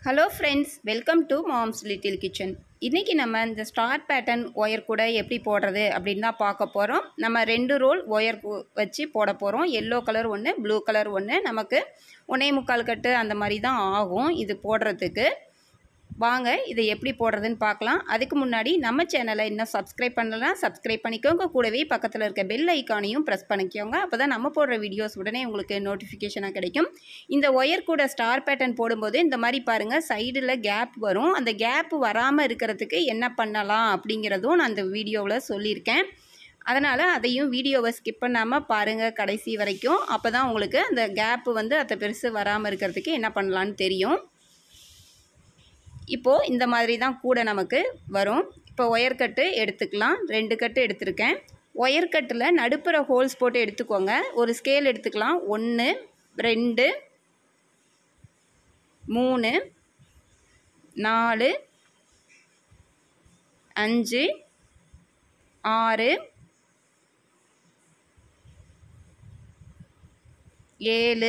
hello friends welcome to mom's little kitchen இன்றைக்கி நம்ம இந்த ஸ்டார் பேட்டர்ன் ஒயர் கூட எப்படி போடுறது அப்படின்னு தான் பார்க்க போகிறோம் நம்ம ரெண்டு ரோல் ஒயர் வச்சு போட போகிறோம் எல்லோ கலர் ஒன்று ப்ளூ கலர் ஒன்று நமக்கு ஒன்னே முக்கால் கட்டு அந்த மாதிரி தான் ஆகும் இது போடுறதுக்கு வாங்க இதை எப்படி போடுறதுன்னு பார்க்கலாம் அதுக்கு முன்னாடி நம்ம சேனலை இன்னும் சப்ஸ்கிரைப் பண்ணலாம் சப்ஸ்கிரைப் பண்ணிக்கோங்க கூடவே பக்கத்தில் இருக்க பெல் ஐக்கானையும் ப்ரெஸ் பண்ணிக்கோங்க அப்போ தான் நம்ம போடுற வீடியோஸ் உடனே உங்களுக்கு நோட்டிஃபிகேஷனாக கிடைக்கும் இந்த ஒயர் கூட ஸ்டார் பேட்டர்ன் போடும்போது இந்த மாதிரி பாருங்கள் சைடில் கேப் வரும் அந்த கேப் வராமல் இருக்கிறதுக்கு என்ன பண்ணலாம் அப்படிங்கிறதும் நான் அந்த வீடியோவில் சொல்லியிருக்கேன் அதனால் அதையும் வீடியோவை ஸ்கிப் பண்ணாமல் பாருங்கள் கடைசி வரைக்கும் அப்போ தான் உங்களுக்கு அந்த கேப்பு வந்து அதை பெருசு வராமல் இருக்கிறதுக்கு என்ன பண்ணலான்னு தெரியும் இப்போது இந்த மாதிரி தான் கூட நமக்கு வரும் இப்போ ஒயர் கட்டு எடுத்துக்கலாம் ரெண்டு கட்டு எடுத்திருக்கேன் ஒயர் கட்டில் நடுப்புற ஹோல்ஸ் போட்டு எடுத்துக்கோங்க ஒரு ஸ்கேல் எடுத்துக்கலாம் ஒன்று ரெண்டு மூணு நாலு அஞ்சு ஆறு ஏழு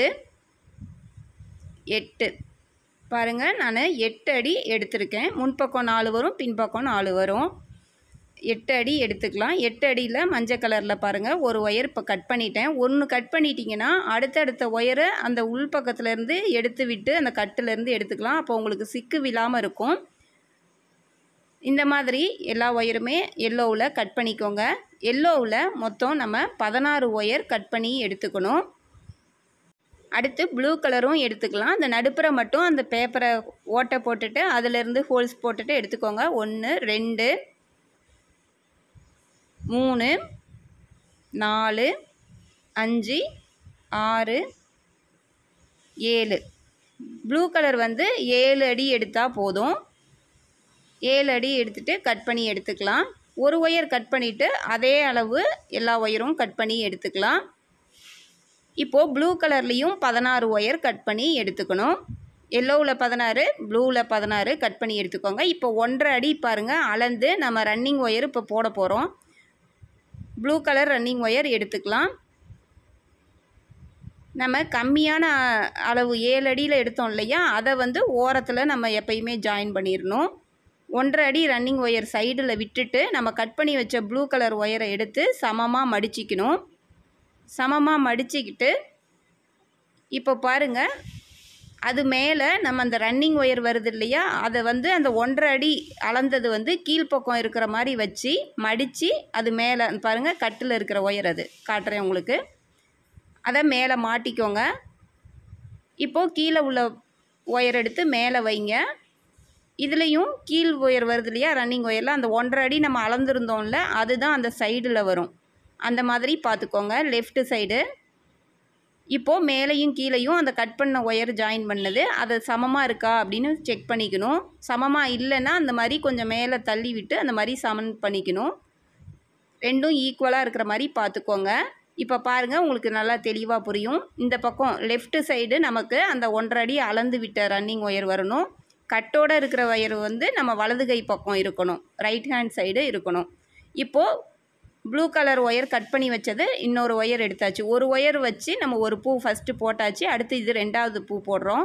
எட்டு பாருங்கள் நான் எட்டு அடி எடுத்திருக்கேன் முன்பக்கம் நாலு வரும் பின்பக்கம் நாலு வரும் எட்டு அடி எடுத்துக்கலாம் எட்டு அடியில் மஞ்சள் கலரில் பாருங்கள் ஒரு ஒயர் இப்போ கட் பண்ணிட்டேன் ஒன்று கட் பண்ணிட்டீங்கன்னா அடுத்தடுத்த ஒயரை அந்த உள் பக்கத்துலேருந்து எடுத்து விட்டு அந்த கட்டுலேருந்து எடுத்துக்கலாம் அப்போ உங்களுக்கு சிக்கு விழாமல் இருக்கும் இந்த மாதிரி எல்லா ஒயருமே எல்லோவில் கட் பண்ணிக்கோங்க எல்லோவில் மொத்தம் நம்ம பதினாறு ஒயர் கட் பண்ணி எடுத்துக்கணும் அடுத்து ப்ளூ கலரும் எடுத்துக்கலாம் அந்த நடுப்புற மட்டும் அந்த பேப்பரை ஓட்டை போட்டுட்டு அதிலேருந்து ஹோல்ஸ் போட்டுட்டு எடுத்துக்கோங்க ஒன்று ரெண்டு மூணு நாலு அஞ்சு ஆறு ஏழு ப்ளூ கலர் வந்து ஏழு அடி எடுத்தால் போதும் ஏழு அடி எடுத்துகிட்டு கட் பண்ணி எடுத்துக்கலாம் ஒரு ஒயர் கட் பண்ணிவிட்டு அதே அளவு எல்லா ஒயரும் கட் பண்ணி எடுத்துக்கலாம் இப்போது ப்ளூ கலர்லேயும் பதினாறு ஒயர் கட் பண்ணி எடுத்துக்கணும் எல்லோவில் பதினாறு ப்ளூவில் பதினாறு கட் பண்ணி எடுத்துக்கோங்க இப்போ ஒன்றரை அடி பாருங்கள் அளந்து நம்ம ரன்னிங் ஒயர் இப்போ போட போகிறோம் ப்ளூ கலர் ரன்னிங் ஒயர் எடுத்துக்கலாம் நம்ம கம்மியான அளவு ஏழு அடியில் எடுத்தோம் இல்லையா அதை வந்து ஓரத்தில் நம்ம எப்பயுமே ஜாயின் பண்ணிடணும் ஒன்றரை அடி ரன்னிங் ஒயர் சைடில் விட்டுட்டு நம்ம கட் பண்ணி வச்ச ப்ளூ கலர் ஒயரை எடுத்து சமமாக மடிச்சிக்கணும் சமமாக மடிச்சுக்கிட்டு இப்போ பாருங்கள் அது மேலே நம்ம அந்த ரன்னிங் ஒயர் வருது இல்லையா அதை வந்து அந்த ஒன்றரை அடி அளந்தது வந்து கீழ்ப்பக்கம் இருக்கிற மாதிரி வச்சு மடித்து அது மேலே பாருங்கள் கட்டில் இருக்கிற ஒயர் அது காட்டுறேன் உங்களுக்கு அதை மேலே மாட்டிக்கோங்க இப்போது கீழே உள்ள ஒயர் எடுத்து மேலே வைங்க இதுலேயும் கீழ் ஒயர் வருது இல்லையா ரன்னிங் ஒயரில் அந்த ஒன்றரை அடி நம்ம அளந்துருந்தோம்ல அதுதான் அந்த சைடில் வரும் அந்த மாதிரி பார்த்துக்கோங்க லெஃப்ட் சைடு இப்போது மேலேயும் கீழேயும் அந்த கட் பண்ண ஒயர் ஜாயின் பண்ணது அது சமமாக இருக்கா அப்படின்னு செக் பண்ணிக்கணும் சமமாக இல்லைன்னா அந்த மாதிரி கொஞ்சம் மேலே தள்ளி விட்டு அந்த மாதிரி சமன் பண்ணிக்கணும் ரெண்டும் ஈக்குவலாக இருக்கிற மாதிரி பார்த்துக்கோங்க இப்போ பாருங்கள் உங்களுக்கு நல்லா தெளிவாக புரியும் இந்த பக்கம் லெஃப்ட் சைடு நமக்கு அந்த ஒன்றரை அடி அளந்து விட்ட ரன்னிங் ஒயர் வரணும் கட்டோடு இருக்கிற ஒயர் வந்து நம்ம வலது கை பக்கம் இருக்கணும் ரைட் ஹேண்ட் சைடு இருக்கணும் இப்போது ப்ளூ கலர் ஒயர் கட் பண்ணி வச்சது இன்னொரு ஒயர் எடுத்தாச்சு ஒரு ஒயர் வச்சு நம்ம ஒரு பூ ஃபஸ்ட்டு போட்டாச்சு அடுத்து இது ரெண்டாவது பூ போடுறோம்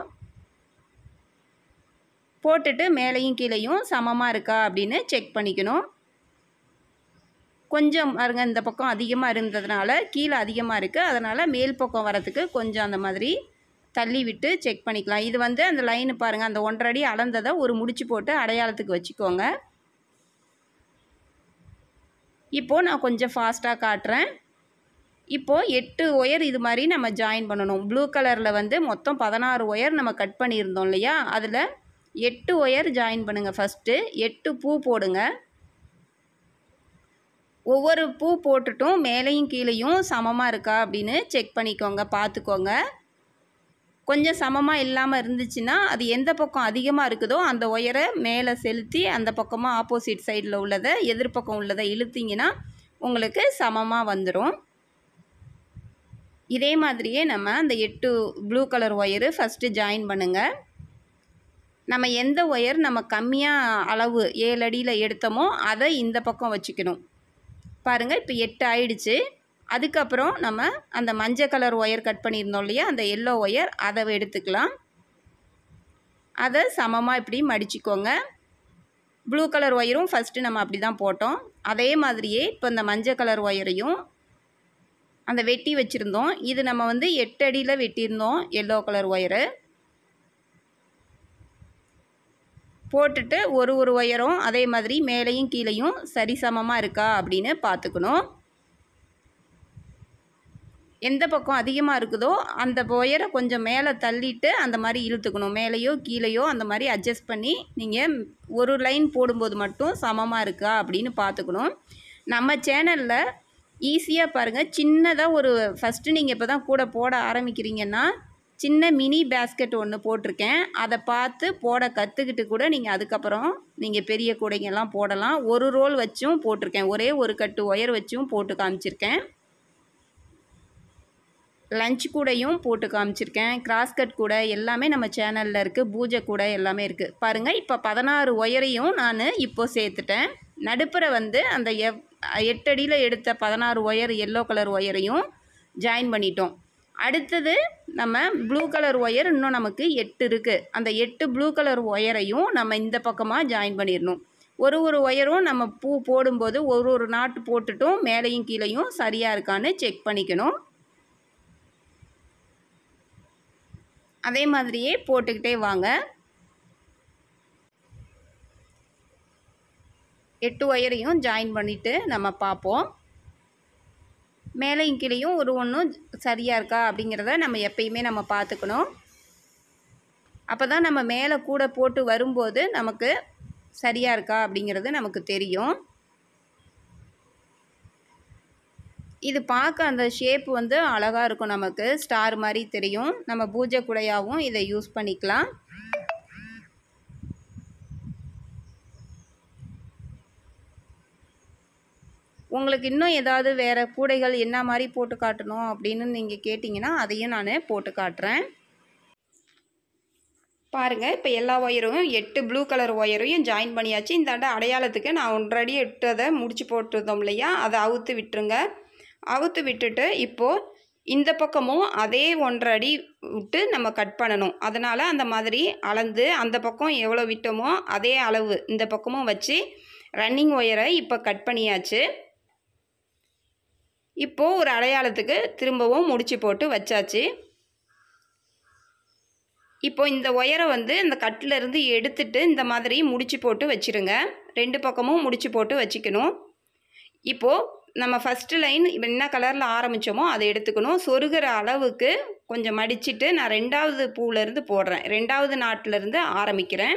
போட்டுட்டு மேலேயும் கீழேயும் சமமாக இருக்கா அப்படின்னு செக் பண்ணிக்கணும் கொஞ்சம் பாருங்க இந்த பக்கம் அதிகமாக இருந்ததுனால கீழே அதிகமாக இருக்குது அதனால் மேல் பக்கம் வரத்துக்கு கொஞ்சம் அந்த மாதிரி தள்ளி விட்டு செக் பண்ணிக்கலாம் இது வந்து அந்த லைனு பாருங்கள் அந்த ஒன்றரை அடி அளந்ததை ஒரு முடிச்சு போட்டு அடையாளத்துக்கு வச்சுக்கோங்க இப்போது நான் கொஞ்சம் ஃபாஸ்ட்டாக காட்டுறேன் இப்போது எட்டு ஒயர் இது மாதிரி நம்ம ஜாயின் பண்ணணும் ப்ளூ கலரில் வந்து மொத்தம் பதினாறு ஒயர் நம்ம கட் பண்ணியிருந்தோம் இல்லையா அதில் எட்டு ஒயர் ஜாயின் பண்ணுங்கள் ஃபஸ்ட்டு எட்டு பூ போடுங்க ஒவ்வொரு பூ போட்டுட்டும் மேலேயும் கீழேயும் சமமாக இருக்கா அப்படின்னு செக் பண்ணிக்கோங்க பார்த்துக்கோங்க கொஞ்சம் சமமாக இல்லாமல் இருந்துச்சுன்னா அது எந்த பக்கம் அதிகமாக இருக்குதோ அந்த ஒயரை மேலே செலுத்தி அந்த பக்கமாக ஆப்போசிட் சைடில் உள்ளதை எதிர்பக்கம் உள்ளதை இழுத்திங்கன்னா உங்களுக்கு சமமாக வந்துடும் இதே மாதிரியே நம்ம அந்த எட்டு blue colour wire first join பண்ணுங்கள் நம்ம எந்த ஒயர் நம்ம கம்மியாக அளவு ஏழு அடியில் எடுத்தோமோ அதை இந்த பக்கம் வச்சுக்கணும் பாருங்கள் இப்போ எட்டு ஆயிடுச்சு அதுக்கப்புறம் நம்ம அந்த மஞ்சள் கலர் ஒயர் கட் பண்ணியிருந்தோம் இல்லையா அந்த எல்லோ ஒயர் அதை எடுத்துக்கலாம் அதை சமமாக இப்படி மடிச்சுக்கோங்க ப்ளூ கலர் ஒயரும் ஃபஸ்ட்டு நம்ம அப்படி தான் போட்டோம் அதே மாதிரியே இப்போ இந்த மஞ்சள் கலர் ஒயரையும் அந்த வெட்டி வச்சுருந்தோம் இது நம்ம வந்து எட்டு அடியில் வெட்டியிருந்தோம் எல்லோ கலர் ஒயரு போட்டுட்டு ஒரு ஒரு ஒயரும் அதே மாதிரி மேலேயும் கீழேயும் சரிசமமாக இருக்கா அப்படின்னு பார்த்துக்கணும் எந்த பக்கம் அதிகமாக இருக்குதோ அந்த ஒயரை கொஞ்சம் மேலே தள்ளிட்டு அந்த மாதிரி இழுத்துக்கணும் மேலேயோ கீழேயோ அந்த மாதிரி அட்ஜஸ்ட் பண்ணி நீங்கள் ஒரு லைன் போடும்போது மட்டும் சமமாக இருக்கா அப்படின்னு பார்த்துக்கணும் நம்ம சேனலில் ஈஸியாக பாருங்கள் சின்னதாக ஒரு ஃபஸ்ட்டு நீங்கள் இப்போ தான் கூட போட ஆரம்பிக்கிறீங்கன்னா சின்ன மினி பேஸ்கெட் ஒன்று போட்டிருக்கேன் அதை பார்த்து போட கற்றுக்கிட்டு கூட நீங்கள் அதுக்கப்புறம் நீங்கள் பெரிய கூடைங்கெல்லாம் போடலாம் ஒரு ரோல் வச்சும் போட்டிருக்கேன் ஒரே ஒரு கட்டு ஒயர் வச்சும் போட்டு காமிச்சிருக்கேன் லஞ்ச் கூடையும் போட்டு காமிச்சிருக்கேன் கிராஸ் கட் கூடை எல்லாமே நம்ம சேனலில் இருக்குது பூஜை கூடை எல்லாமே இருக்குது பாருங்கள் இப்போ பதினாறு ஒயரையும் நான் இப்போ சேர்த்துட்டேன் நடுப்புற வந்து அந்த எவ் எட்டடியில் எடுத்த பதினாறு ஒயர் எல்லோ கலர் ஒயரையும் ஜாயின் பண்ணிட்டோம் அடுத்தது நம்ம ப்ளூ கலர் ஒயர் இன்னும் நமக்கு எட்டு இருக்குது அந்த எட்டு ப்ளூ கலர் ஒயரையும் நம்ம இந்த பக்கமாக ஜாயின் பண்ணிடணும் ஒரு ஒரு ஒயரும் நம்ம பூ போடும்போது ஒரு ஒரு நாட்டு போட்டுட்டும் மேலேயும் கீழேயும் சரியாக இருக்கான்னு செக் பண்ணிக்கணும் அதே மாதிரியே போட்டுக்கிட்டே வாங்க எட்டு ஒயரையும் ஜாயின் பண்ணிவிட்டு நம்ம பார்ப்போம் மேலேயும் கீழேயும் ஒரு ஒன்றும் சரியாக இருக்கா அப்படிங்கிறத நம்ம எப்பயுமே நம்ம பார்த்துக்கணும் அப்போ தான் நம்ம மேலே கூட போட்டு வரும்போது நமக்கு சரியாக இருக்கா அப்படிங்கிறது நமக்கு தெரியும் இது பார்க்க அந்த ஷேப் வந்து அழகாக இருக்கும் நமக்கு ஸ்டார் மாதிரி தெரியும் நம்ம பூஜை குடையாகவும் இதை யூஸ் பண்ணிக்கலாம் உங்களுக்கு இன்னும் ஏதாவது வேறு கூடைகள் என்ன மாதிரி போட்டு காட்டணும் அப்படின்னு நீங்கள் கேட்டிங்கன்னா அதையும் நான் போட்டு காட்டுறேன் பாருங்கள் இப்போ எல்லா ஒயரும் எட்டு ப்ளூ கலர் ஒயரையும் ஜாயின் பண்ணியாச்சு இந்த அடை அடையாளத்துக்கு நான் ஒன்றரை எட்டதை முடிச்சு போட்டிருந்தோம் இல்லையா அதை அவுத்து விட்டுருங்க அவுத்து விட்டுட்டு இப்போது இந்த பக்கமும் அதே ஒன்றரை அடி விட்டு நம்ம கட் பண்ணணும் அதனால் அந்த மாதிரி அளந்து அந்த பக்கம் எவ்வளோ விட்டோமோ அதே அளவு இந்த பக்கமும் வச்சு ரன்னிங் ஒயரை இப்போ கட் பண்ணியாச்சு இப்போது ஒரு அடையாளத்துக்கு திரும்பவும் முடிச்சு போட்டு வச்சாச்சு இப்போ இந்த ஒயரை வந்து இந்த கட்டில் இருந்து எடுத்துட்டு இந்த மாதிரி முடிச்சு போட்டு வச்சுருங்க ரெண்டு பக்கமும் முடிச்சு போட்டு வச்சுக்கணும் இப்போது நம்ம ஃபஸ்ட்டு லைன் என்ன கலரில் ஆரம்பித்தோமோ அதை எடுத்துக்கணும் சொருகிற அளவுக்கு கொஞ்சம் மடிச்சிட்டு நான் ரெண்டாவது பூவிலேருந்து போடுறேன் ரெண்டாவது நாட்டிலேருந்து ஆரம்பிக்கிறேன்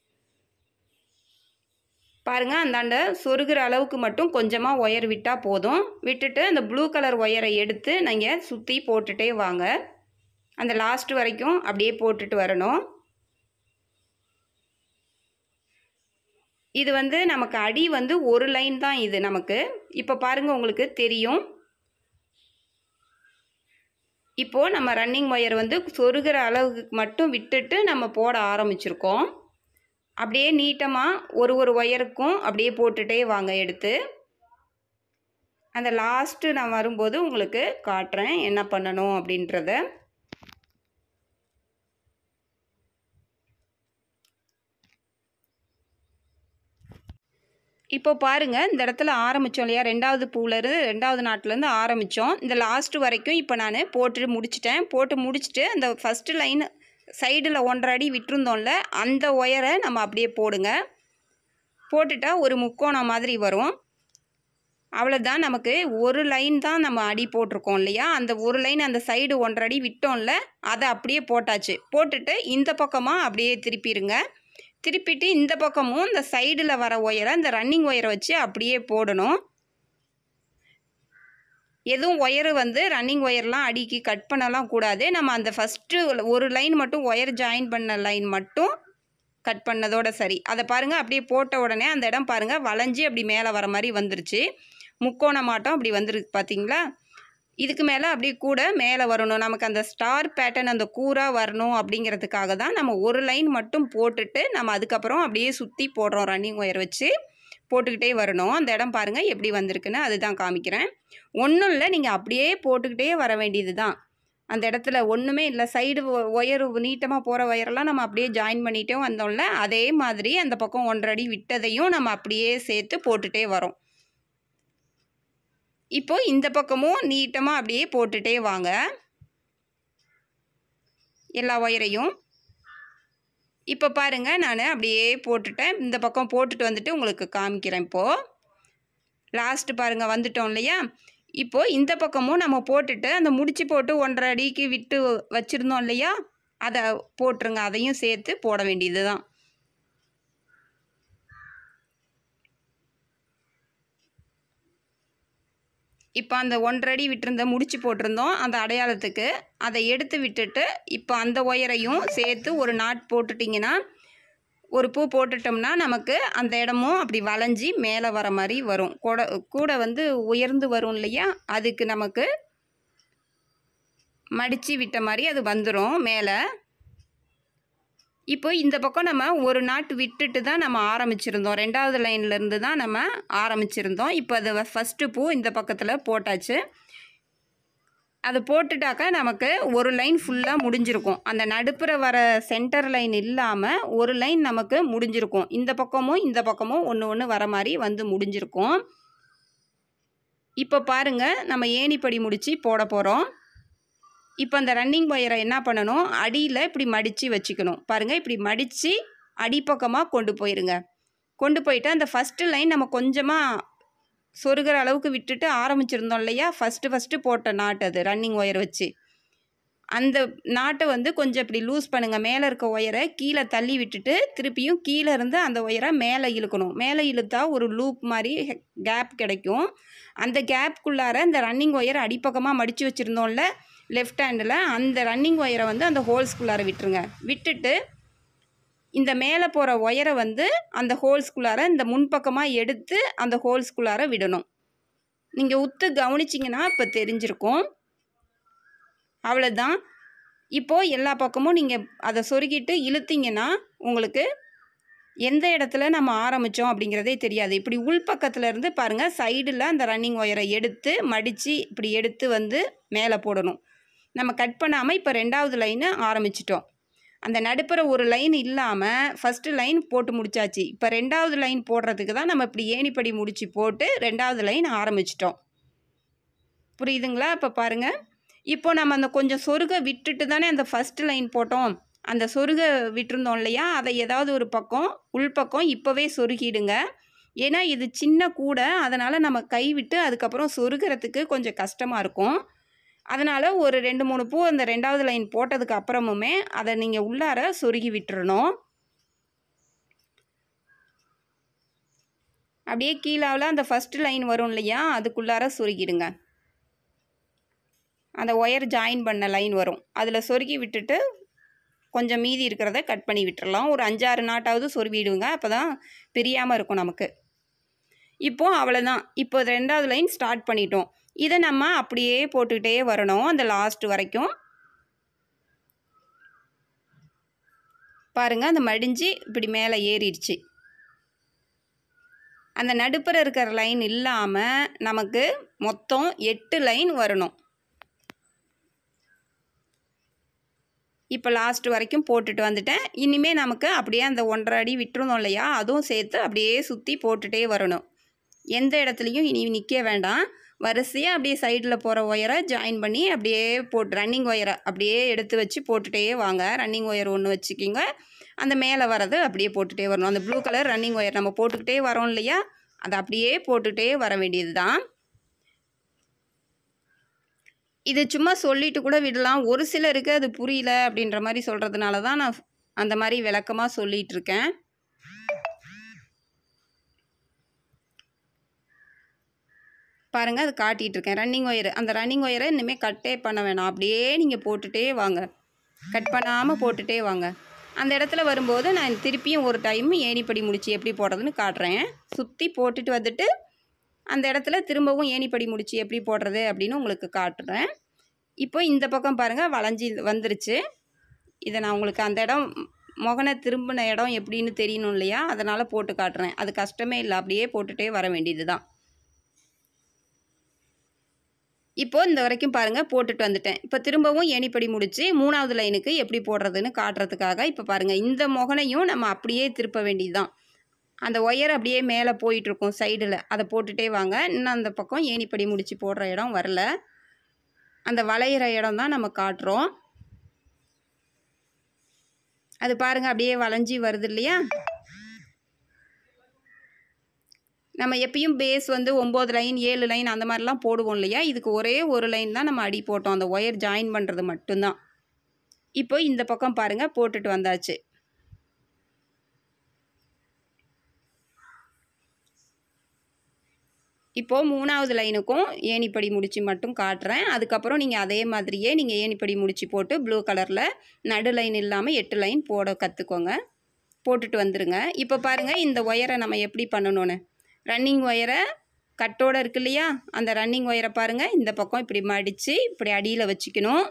பாருங்கள் அந்தாண்ட சொருகிற அளவுக்கு மட்டும் கொஞ்சமாக ஒயர் விட்டால் போதும் விட்டுட்டு அந்த ப்ளூ கலர் ஒயரை எடுத்து நீங்கள் சுற்றி போட்டுகிட்டே வாங்க அந்த லாஸ்ட் வரைக்கும் அப்படியே போட்டுட்டு வரணும் இது வந்து நமக்கு அடி வந்து ஒரு லைன் தான் இது நமக்கு இப்போ பாருங்கள் உங்களுக்கு தெரியும் இப்போது நம்ம ரன்னிங் ஒயர் வந்து சொருகிற அளவுக்கு மட்டும் விட்டுட்டு நம்ம போட ஆரம்பிச்சிருக்கோம் அப்படியே நீட்டமாக ஒரு ஒரு ஒயருக்கும் அப்படியே போட்டுகிட்டே வாங்க எடுத்து அந்த லாஸ்ட்டு நான் வரும்போது உங்களுக்கு காட்டுறேன் என்ன பண்ணணும் அப்படின்றத இப்போ பாருங்கள் இந்த இடத்துல ஆரம்பித்தோம் இல்லையா ரெண்டாவது பூவிலேருந்து ரெண்டாவது நாட்டிலேருந்து ஆரம்பித்தோம் இந்த லாஸ்ட் வரைக்கும் இப்போ நான் போட்டு முடிச்சிட்டேன் போட்டு முடிச்சுட்டு அந்த ஃபஸ்ட்டு லைன் சைடில் ஒன்றரை அடி விட்டுருந்தோம்ல அந்த ஒயரை நம்ம அப்படியே போடுங்க போட்டுட்டா ஒரு முக்கோணம் மாதிரி வரும் அவ்வளோதான் நமக்கு ஒரு லைன் தான் நம்ம அடி போட்டிருக்கோம் இல்லையா அந்த ஒரு லைன் அந்த சைடு ஒன்றரை அடி விட்டோம்ல அதை அப்படியே போட்டாச்சு போட்டுட்டு இந்த பக்கமாக அப்படியே திருப்பிடுங்க திருப்பிட்டு இந்த பக்கமும் இந்த சைடில் வர ஒயரை இந்த ரன்னிங் ஒயரை வச்சு அப்படியே போடணும் எதுவும் ஒயரு வந்து ரன்னிங் ஒயர்லாம் அடிக்கி கட் பண்ணலாம் கூடாது நம்ம அந்த ஃபஸ்ட்டு ஒரு லைன் மட்டும் ஒயர் ஜாயின் பண்ண லைன் மட்டும் கட் பண்ணதோட சரி அதை பாருங்கள் அப்படியே போட்ட உடனே அந்த இடம் பாருங்கள் வளைஞ்சி அப்படி மேலே வர மாதிரி வந்துருச்சு முக்கோண மாட்டம் அப்படி வந்துருக்கு பார்த்தீங்களா இதுக்கு மேலே அப்படியே கூட மேலே வரணும் நமக்கு அந்த ஸ்டார் பேட்டர்ன் அந்த கூராக வரணும் அப்படிங்கிறதுக்காக தான் நம்ம ஒரு லைன் மட்டும் போட்டுட்டு நம்ம அதுக்கப்புறம் அப்படியே சுற்றி போடுறோம் ரன்னிங் ஒயர் வச்சு போட்டுக்கிட்டே வரணும் அந்த இடம் பாருங்கள் எப்படி வந்திருக்குன்னு அதுதான் காமிக்கிறேன் ஒன்றும் இல்லை நீங்கள் அப்படியே போட்டுக்கிட்டே வர வேண்டியது தான் அந்த இடத்துல ஒன்றுமே இல்லை சைடு ஒயர் நீட்டமாக போகிற ஒயரெல்லாம் நம்ம அப்படியே ஜாயின் பண்ணிகிட்டே வந்தோம்ல அதே மாதிரி அந்த பக்கம் ஒன்றரை அடி விட்டதையும் நம்ம அப்படியே சேர்த்து போட்டுகிட்டே வரோம் இப்போ இந்த பக்கமும் நீட்டமாக அப்படியே போட்டுட்டே வாங்க எல்லா ஒயரையும் இப்போ பாருங்கள் நான் அப்படியே போட்டுட்டேன் இந்த பக்கம் போட்டுட்டு வந்துட்டு உங்களுக்கு காமிக்கிறேன் இப்போது லாஸ்ட்டு பாருங்கள் வந்துட்டோம் இல்லையா இப்போது இந்த பக்கமும் நம்ம போட்டுட்டு அந்த முடிச்சு போட்டு ஒன்றரை அடிக்கு விட்டு வச்சுருந்தோம் இல்லையா அதை போட்டுருங்க அதையும் சேர்த்து போட வேண்டியது தான் இப்போ அந்த ஒன்றரை விட்டிருந்த முடிச்சு போட்டிருந்தோம் அந்த அடையாளத்துக்கு அதை எடுத்து விட்டுட்டு இப்போ அந்த ஒயரையும் சேர்த்து ஒரு நாட் போட்டுட்டிங்கன்னா ஒரு பூ போட்டுட்டோம்னா நமக்கு அந்த இடமும் அப்படி வளைஞ்சி மேலே வர மாதிரி வரும் கூட கூட வந்து உயர்ந்து வரும் இல்லையா அதுக்கு நமக்கு மடித்து விட்ட மாதிரி அது வந்துடும் மேலே இப்போ இந்த பக்கம் நம்ம ஒரு நாட்டு விட்டுட்டு தான் நம்ம ஆரம்பிச்சிருந்தோம் ரெண்டாவது லைன்லேருந்து தான் நம்ம ஆரம்பிச்சிருந்தோம் இப்போ அது ஃபஸ்ட்டு பூ இந்த பக்கத்தில் போட்டாச்சு அது போட்டுட்டாக்கா நமக்கு ஒரு லைன் ஃபுல்லாக முடிஞ்சிருக்கும் அந்த நடுப்புற வர சென்டர் லைன் இல்லாமல் ஒரு லைன் நமக்கு முடிஞ்சிருக்கும் இந்த பக்கமும் இந்த பக்கமும் ஒன்று ஒன்று வர மாதிரி வந்து முடிஞ்சிருக்கும் இப்போ பாருங்கள் நம்ம ஏணிப்படி முடித்து போட போகிறோம் இப்போ அந்த ரன்னிங் ஒயரை என்ன பண்ணணும் அடியில் இப்படி மடித்து வச்சுக்கணும் பாருங்கள் இப்படி மடித்து அடிப்பக்கமாக கொண்டு போயிருங்க கொண்டு போயிட்டு அந்த ஃபஸ்ட்டு லைன் நம்ம கொஞ்சமாக சொருகிற அளவுக்கு விட்டுட்டு ஆரம்பிச்சிருந்தோம் இல்லையா ஃபஸ்ட்டு ஃபஸ்ட்டு போட்ட நாட்டு அது ரன்னிங் ஒயர் வச்சு அந்த நாட்டை வந்து கொஞ்சம் இப்படி லூஸ் பண்ணுங்கள் மேலே இருக்க ஒயரை கீழே தள்ளி விட்டுட்டு திருப்பியும் கீழே இருந்து அந்த ஒயரை மேலே இழுக்கணும் மேலே இழுத்தா ஒரு லூப் மாதிரி கேப் கிடைக்கும் அந்த கேப்புக்குள்ளார இந்த ரன்னிங் ஒயர் அடிப்பக்கமாக மடித்து வச்சுருந்தோம்ல லெஃப்ட் ஹேண்டில் அந்த ரன்னிங் ஒயரை வந்து அந்த ஹோல்ஸ்குள்ளார விட்டுருங்க விட்டுட்டு இந்த மேலே போகிற ஒயரை வந்து அந்த ஹோல்ஸ்குள்ளார இந்த முன்பக்கமாக எடுத்து அந்த ஹோல்ஸ்குள்ளார விடணும் நீங்கள் உத்து கவனிச்சிங்கன்னா இப்போ தெரிஞ்சிருக்கும் அவ்வளோதான் இப்போது எல்லா பக்கமும் நீங்கள் அதை சொருகிட்டு இழுத்தீங்கன்னா உங்களுக்கு எந்த இடத்துல நம்ம ஆரம்பித்தோம் அப்படிங்கிறதே தெரியாது இப்படி உள்பக்கத்தில் இருந்து பாருங்கள் சைடில் அந்த ரன்னிங் ஒயரை எடுத்து மடித்து இப்படி எடுத்து வந்து மேலே போடணும் நம்ம கட் பண்ணாமல் இப்போ ரெண்டாவது லைனை ஆரம்பிச்சிட்டோம் அந்த நடுப்புற ஒரு லைன் இல்லாமல் ஃபஸ்ட்டு லைன் போட்டு முடிச்சாச்சு இப்போ ரெண்டாவது லைன் போடுறதுக்கு தான் நம்ம இப்படி ஏணிப்படி முடிச்சு போட்டு ரெண்டாவது லைன் ஆரம்பிச்சிட்டோம் புரியுதுங்களா இப்போ பாருங்கள் இப்போ நம்ம அந்த கொஞ்சம் சொருக விட்டுட்டு தானே அந்த ஃபஸ்ட்டு லைன் போட்டோம் அந்த சொருக விட்டுருந்தோம் இல்லையா அதை ஏதாவது ஒரு பக்கம் உள்பக்கம் இப்போவே சொருகிடுங்க ஏன்னா இது சின்ன கூடை அதனால் நம்ம கை விட்டு அதுக்கப்புறம் சொருகிறதுக்கு கொஞ்சம் கஷ்டமாக இருக்கும் அதனால் ஒரு ரெண்டு மூணு பூ அந்த ரெண்டாவது லைன் போட்டதுக்கு அப்புறமுமே அதை நீங்கள் உள்ளார சொருகி விட்டுறணும் அப்படியே கீழாவில் அந்த ஃபஸ்ட்டு லைன் வரும் இல்லையா அதுக்குள்ளார சொருகிடுங்க அந்த ஒயர் ஜாயின் பண்ண லைன் வரும் அதில் சொருகி விட்டுட்டு கொஞ்சம் மீதி இருக்கிறத கட் பண்ணி விட்டுறலாம் ஒரு அஞ்சாறு நாட்டாவது சொருவிடுங்க அப்போ தான் பிரியாமல் இருக்கும் நமக்கு இப்போது அவ்வளோதான் இப்போ ரெண்டாவது லைன் ஸ்டார்ட் பண்ணிட்டோம் இதை நம்ம அப்படியே போட்டுக்கிட்டே வரணும் அந்த லாஸ்ட் வரைக்கும் பாருங்கள் அந்த மடிஞ்சு இப்படி மேலே ஏறிடுச்சு அந்த நடுப்புற இருக்கிற லைன் இல்லாமல் நமக்கு மொத்தம் எட்டு லைன் வரணும் இப்போ லாஸ்ட் வரைக்கும் போட்டுட்டு வந்துட்டேன் இனிமேல் நமக்கு அப்படியே அந்த ஒன்றரை அடி விட்டுருந்தோம் இல்லையா அதுவும் சேர்த்து அப்படியே சுற்றி போட்டுகிட்டே வரணும் எந்த இடத்துலையும் இனி நிற்க வேண்டாம் வரிசையாக அப்படியே சைடில் போகிற ஒயரை ஜாயின் பண்ணி அப்படியே போட்டு ரன்னிங் ஒயரை அப்படியே எடுத்து வச்சு போட்டுகிட்டே வாங்க ரன்னிங் ஒயர் ஒன்று வச்சுக்கிங்க அந்த மேலே வரது அப்படியே போட்டுகிட்டே வரணும் அந்த ப்ளூ கலர் ரன்னிங் ஒயர் நம்ம போட்டுக்கிட்டே வரோம் இல்லையா அதை அப்படியே போட்டுகிட்டே வர வேண்டியது தான் இது சும்மா சொல்லிட்டு கூட விடலாம் ஒரு சிலருக்கு அது புரியல அப்படின்ற மாதிரி சொல்கிறதுனால தான் நான் அந்த மாதிரி விளக்கமாக சொல்லிகிட்டு இருக்கேன் பாருங்கள் அது காட்டிகிட்டு இருக்கேன் ரன்னிங் ஒயர் அந்த ரன்னிங் ஒயரை இனிமேல் கட்டே பண்ண வேணாம் அப்படியே நீங்கள் போட்டுகிட்டே வாங்க கட் பண்ணாமல் போட்டுகிட்டே வாங்க அந்த இடத்துல வரும்போது நான் திருப்பியும் ஒரு டைம் ஏணிப்படி முடிச்சு எப்படி போடுறதுன்னு காட்டுறேன் சுற்றி போட்டுட்டு வந்துட்டு அந்த இடத்துல திரும்பவும் ஏணிப்படி முடிச்சு எப்படி போடுறது அப்படின்னு உங்களுக்கு காட்டுறேன் இப்போ இந்த பக்கம் பாருங்கள் வளைஞ்சி வந்துருச்சு இதை நான் உங்களுக்கு அந்த இடம் முகனை திரும்பின இடம் எப்படின்னு தெரியணும் இல்லையா அதனால் போட்டு காட்டுறேன் அது கஷ்டமே இல்லை அப்படியே போட்டுகிட்டே வர வேண்டியது தான் இப்போது இந்த வரைக்கும் பாருங்கள் போட்டுட்டு வந்துட்டேன் இப்போ திரும்பவும் ஏணிப்படி முடித்து மூணாவது லைனுக்கு எப்படி போடுறதுன்னு காட்டுறதுக்காக இப்போ பாருங்கள் இந்த முகனையும் நம்ம அப்படியே திருப்ப வேண்டியது தான் அந்த ஒயர் அப்படியே மேலே போயிட்டுருக்கும் சைடில் அதை போட்டுகிட்டே வாங்க இன்னும் அந்த பக்கம் ஏணிப்படி முடித்து போடுற இடம் வரல அந்த வளையிற இடம் தான் நம்ம காட்டுறோம் அது பாருங்கள் அப்படியே வளைஞ்சி வருது இல்லையா நம்ம எப்பயும் பேஸ் வந்து ஒம்பது லைன் ஏழு லைன் அந்த மாதிரிலாம் போடுவோம் இல்லையா இதுக்கு ஒரே ஒரு லைன் தான் நம்ம அடி போட்டோம் அந்த ஒயர் ஜாயின் பண்ணுறது மட்டும்தான் இப்போ இந்த பக்கம் பாருங்கள் போட்டுட்டு வந்தாச்சு இப்போது மூணாவது லைனுக்கும் ஏணிப்படி முடிச்சு மட்டும் காட்டுறேன் அதுக்கப்புறம் நீங்கள் அதே மாதிரியே நீங்கள் ஏணிப்படி முடிச்சு போட்டு ப்ளூ கலரில் நடு லைன் இல்லாமல் எட்டு லைன் போட கற்றுக்கோங்க போட்டுட்டு வந்துடுங்க இப்போ பாருங்கள் இந்த ஒயரை நம்ம எப்படி பண்ணணும்னு ரன்னிங் ஒயரை கட்டோட இருக்கு இல்லையா அந்த ரன்னிங் ஒயரை பாருங்கள் இந்த பக்கம் இப்படி மடித்து இப்படி அடியில் வச்சுக்கணும்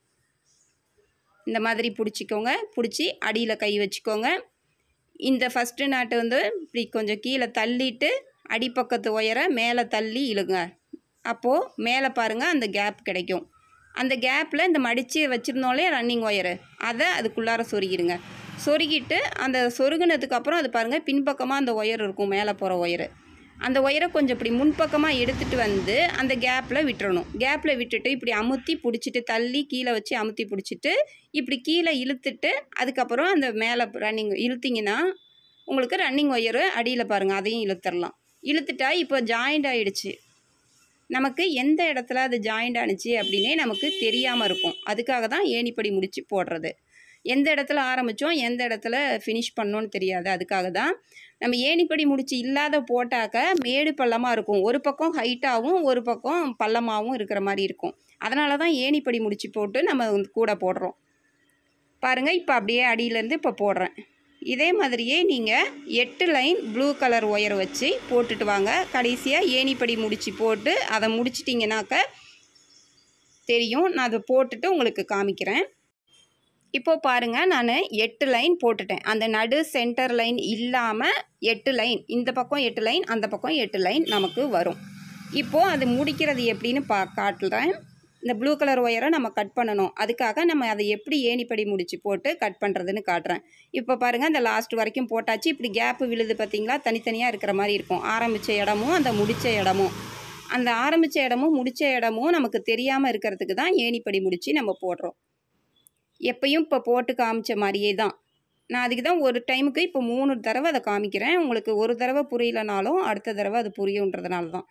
இந்த மாதிரி பிடிச்சிக்கோங்க பிடிச்சி அடியில் கை வச்சுக்கோங்க இந்த ஃபஸ்ட்டு நாட்டு வந்து இப்படி கொஞ்சம் கீழே தள்ளிட்டு அடிப்பக்கத்து ஒயரை மேலே தள்ளி இழுங்க அப்போது மேலே பாருங்கள் அந்த கேப் கிடைக்கும் அந்த கேப்பில் இந்த மடித்து வச்சுருந்தோம்லே ரன்னிங் ஒயரு அதை அதுக்குள்ளார சொருகிடுங்க சொருகிட்டு அந்த சொருகுனதுக்கு அப்புறம் அது பாருங்கள் பின்பக்கமாக அந்த ஒயர் இருக்கும் மேலே போகிற ஒயரு அந்த ஒயரை கொஞ்சம் இப்படி முன்பக்கமாக எடுத்துகிட்டு வந்து அந்த கேப்பில் விட்டுறணும் கேப்பில் விட்டுட்டு இப்படி அமுத்தி பிடிச்சிட்டு தள்ளி கீழே வச்சு அமுத்தி பிடிச்சிட்டு இப்படி கீழே இழுத்துட்டு அதுக்கப்புறம் அந்த மேலே ரன்னிங் இழுத்திங்கன்னா உங்களுக்கு ரன்னிங் ஒயரு அடியில் பாருங்கள் அதையும் இழுத்துடலாம் இழுத்துட்டா இப்போ ஜாயிண்ட் ஆகிடுச்சு நமக்கு எந்த இடத்துல அது ஜாயிண்ட் ஆணுச்சு அப்படின்னே நமக்கு தெரியாமல் இருக்கும் அதுக்காக தான் ஏணிப்படி முடிச்சு போடுறது எந்த இடத்துல ஆரம்பித்தோம் எந்த இடத்துல ஃபினிஷ் பண்ணோன்னு தெரியாது அதுக்காக தான் நம்ம ஏணிப்படி முடிச்சு இல்லாத போட்டாக்க மேடு பள்ளமாக இருக்கும் ஒரு பக்கம் ஹைட்டாகவும் ஒரு பக்கம் பள்ளமாகவும் இருக்கிற மாதிரி இருக்கும் அதனால தான் ஏணிப்படி முடிச்சு போட்டு நம்ம வந்து கூட போடுறோம் பாருங்கள் இப்போ அப்படியே அடியிலேருந்து இப்போ போடுறேன் இதே மாதிரியே நீங்கள் எட்டு லைன் ப்ளூ கலர் ஒயர் வச்சு போட்டுட்டு வாங்க கடைசியாக ஏணிப்படி முடிச்சு போட்டு அதை முடிச்சிட்டிங்கனாக்க தெரியும் நான் அதை போட்டுட்டு உங்களுக்கு காமிக்கிறேன் இப்போ பாருங்கள் நான் எட்டு லைன் போட்டுட்டேன் அந்த நடு சென்டர் லைன் இல்லாமல் எட்டு லைன் இந்த பக்கம் எட்டு லைன் அந்த பக்கம் எட்டு லைன் நமக்கு வரும் இப்போது அது முடிக்கிறது எப்படின்னு பா காட்டுறேன் இந்த ப்ளூ கலர் ஒயரை நம்ம கட் பண்ணணும் அதுக்காக நம்ம அதை எப்படி ஏணிப்படி முடிச்சு போட்டு கட் பண்ணுறதுன்னு காட்டுறேன் இப்போ பாருங்கள் அந்த லாஸ்ட் வரைக்கும் போட்டாச்சு இப்படி கேப்பு விழுது பார்த்தீங்களா தனித்தனியாக இருக்கிற மாதிரி இருக்கும் ஆரம்பித்த இடமும் அந்த முடித்த இடமும் அந்த ஆரம்பித்த இடமும் முடித்த இடமும் நமக்கு தெரியாமல் இருக்கிறதுக்கு தான் ஏணிப்படி முடிச்சு நம்ம போடுறோம் எப்பயும் இப்போ போட்டு காமிச்ச மாதிரியே தான் நான் அதுக்கு தான் ஒரு டைமுக்கு இப்போ மூணு தடவை அதை காமிக்கிறேன் உங்களுக்கு ஒரு தடவை புரியலனாலும் அடுத்த தடவை அது புரியுன்றதுனால தான்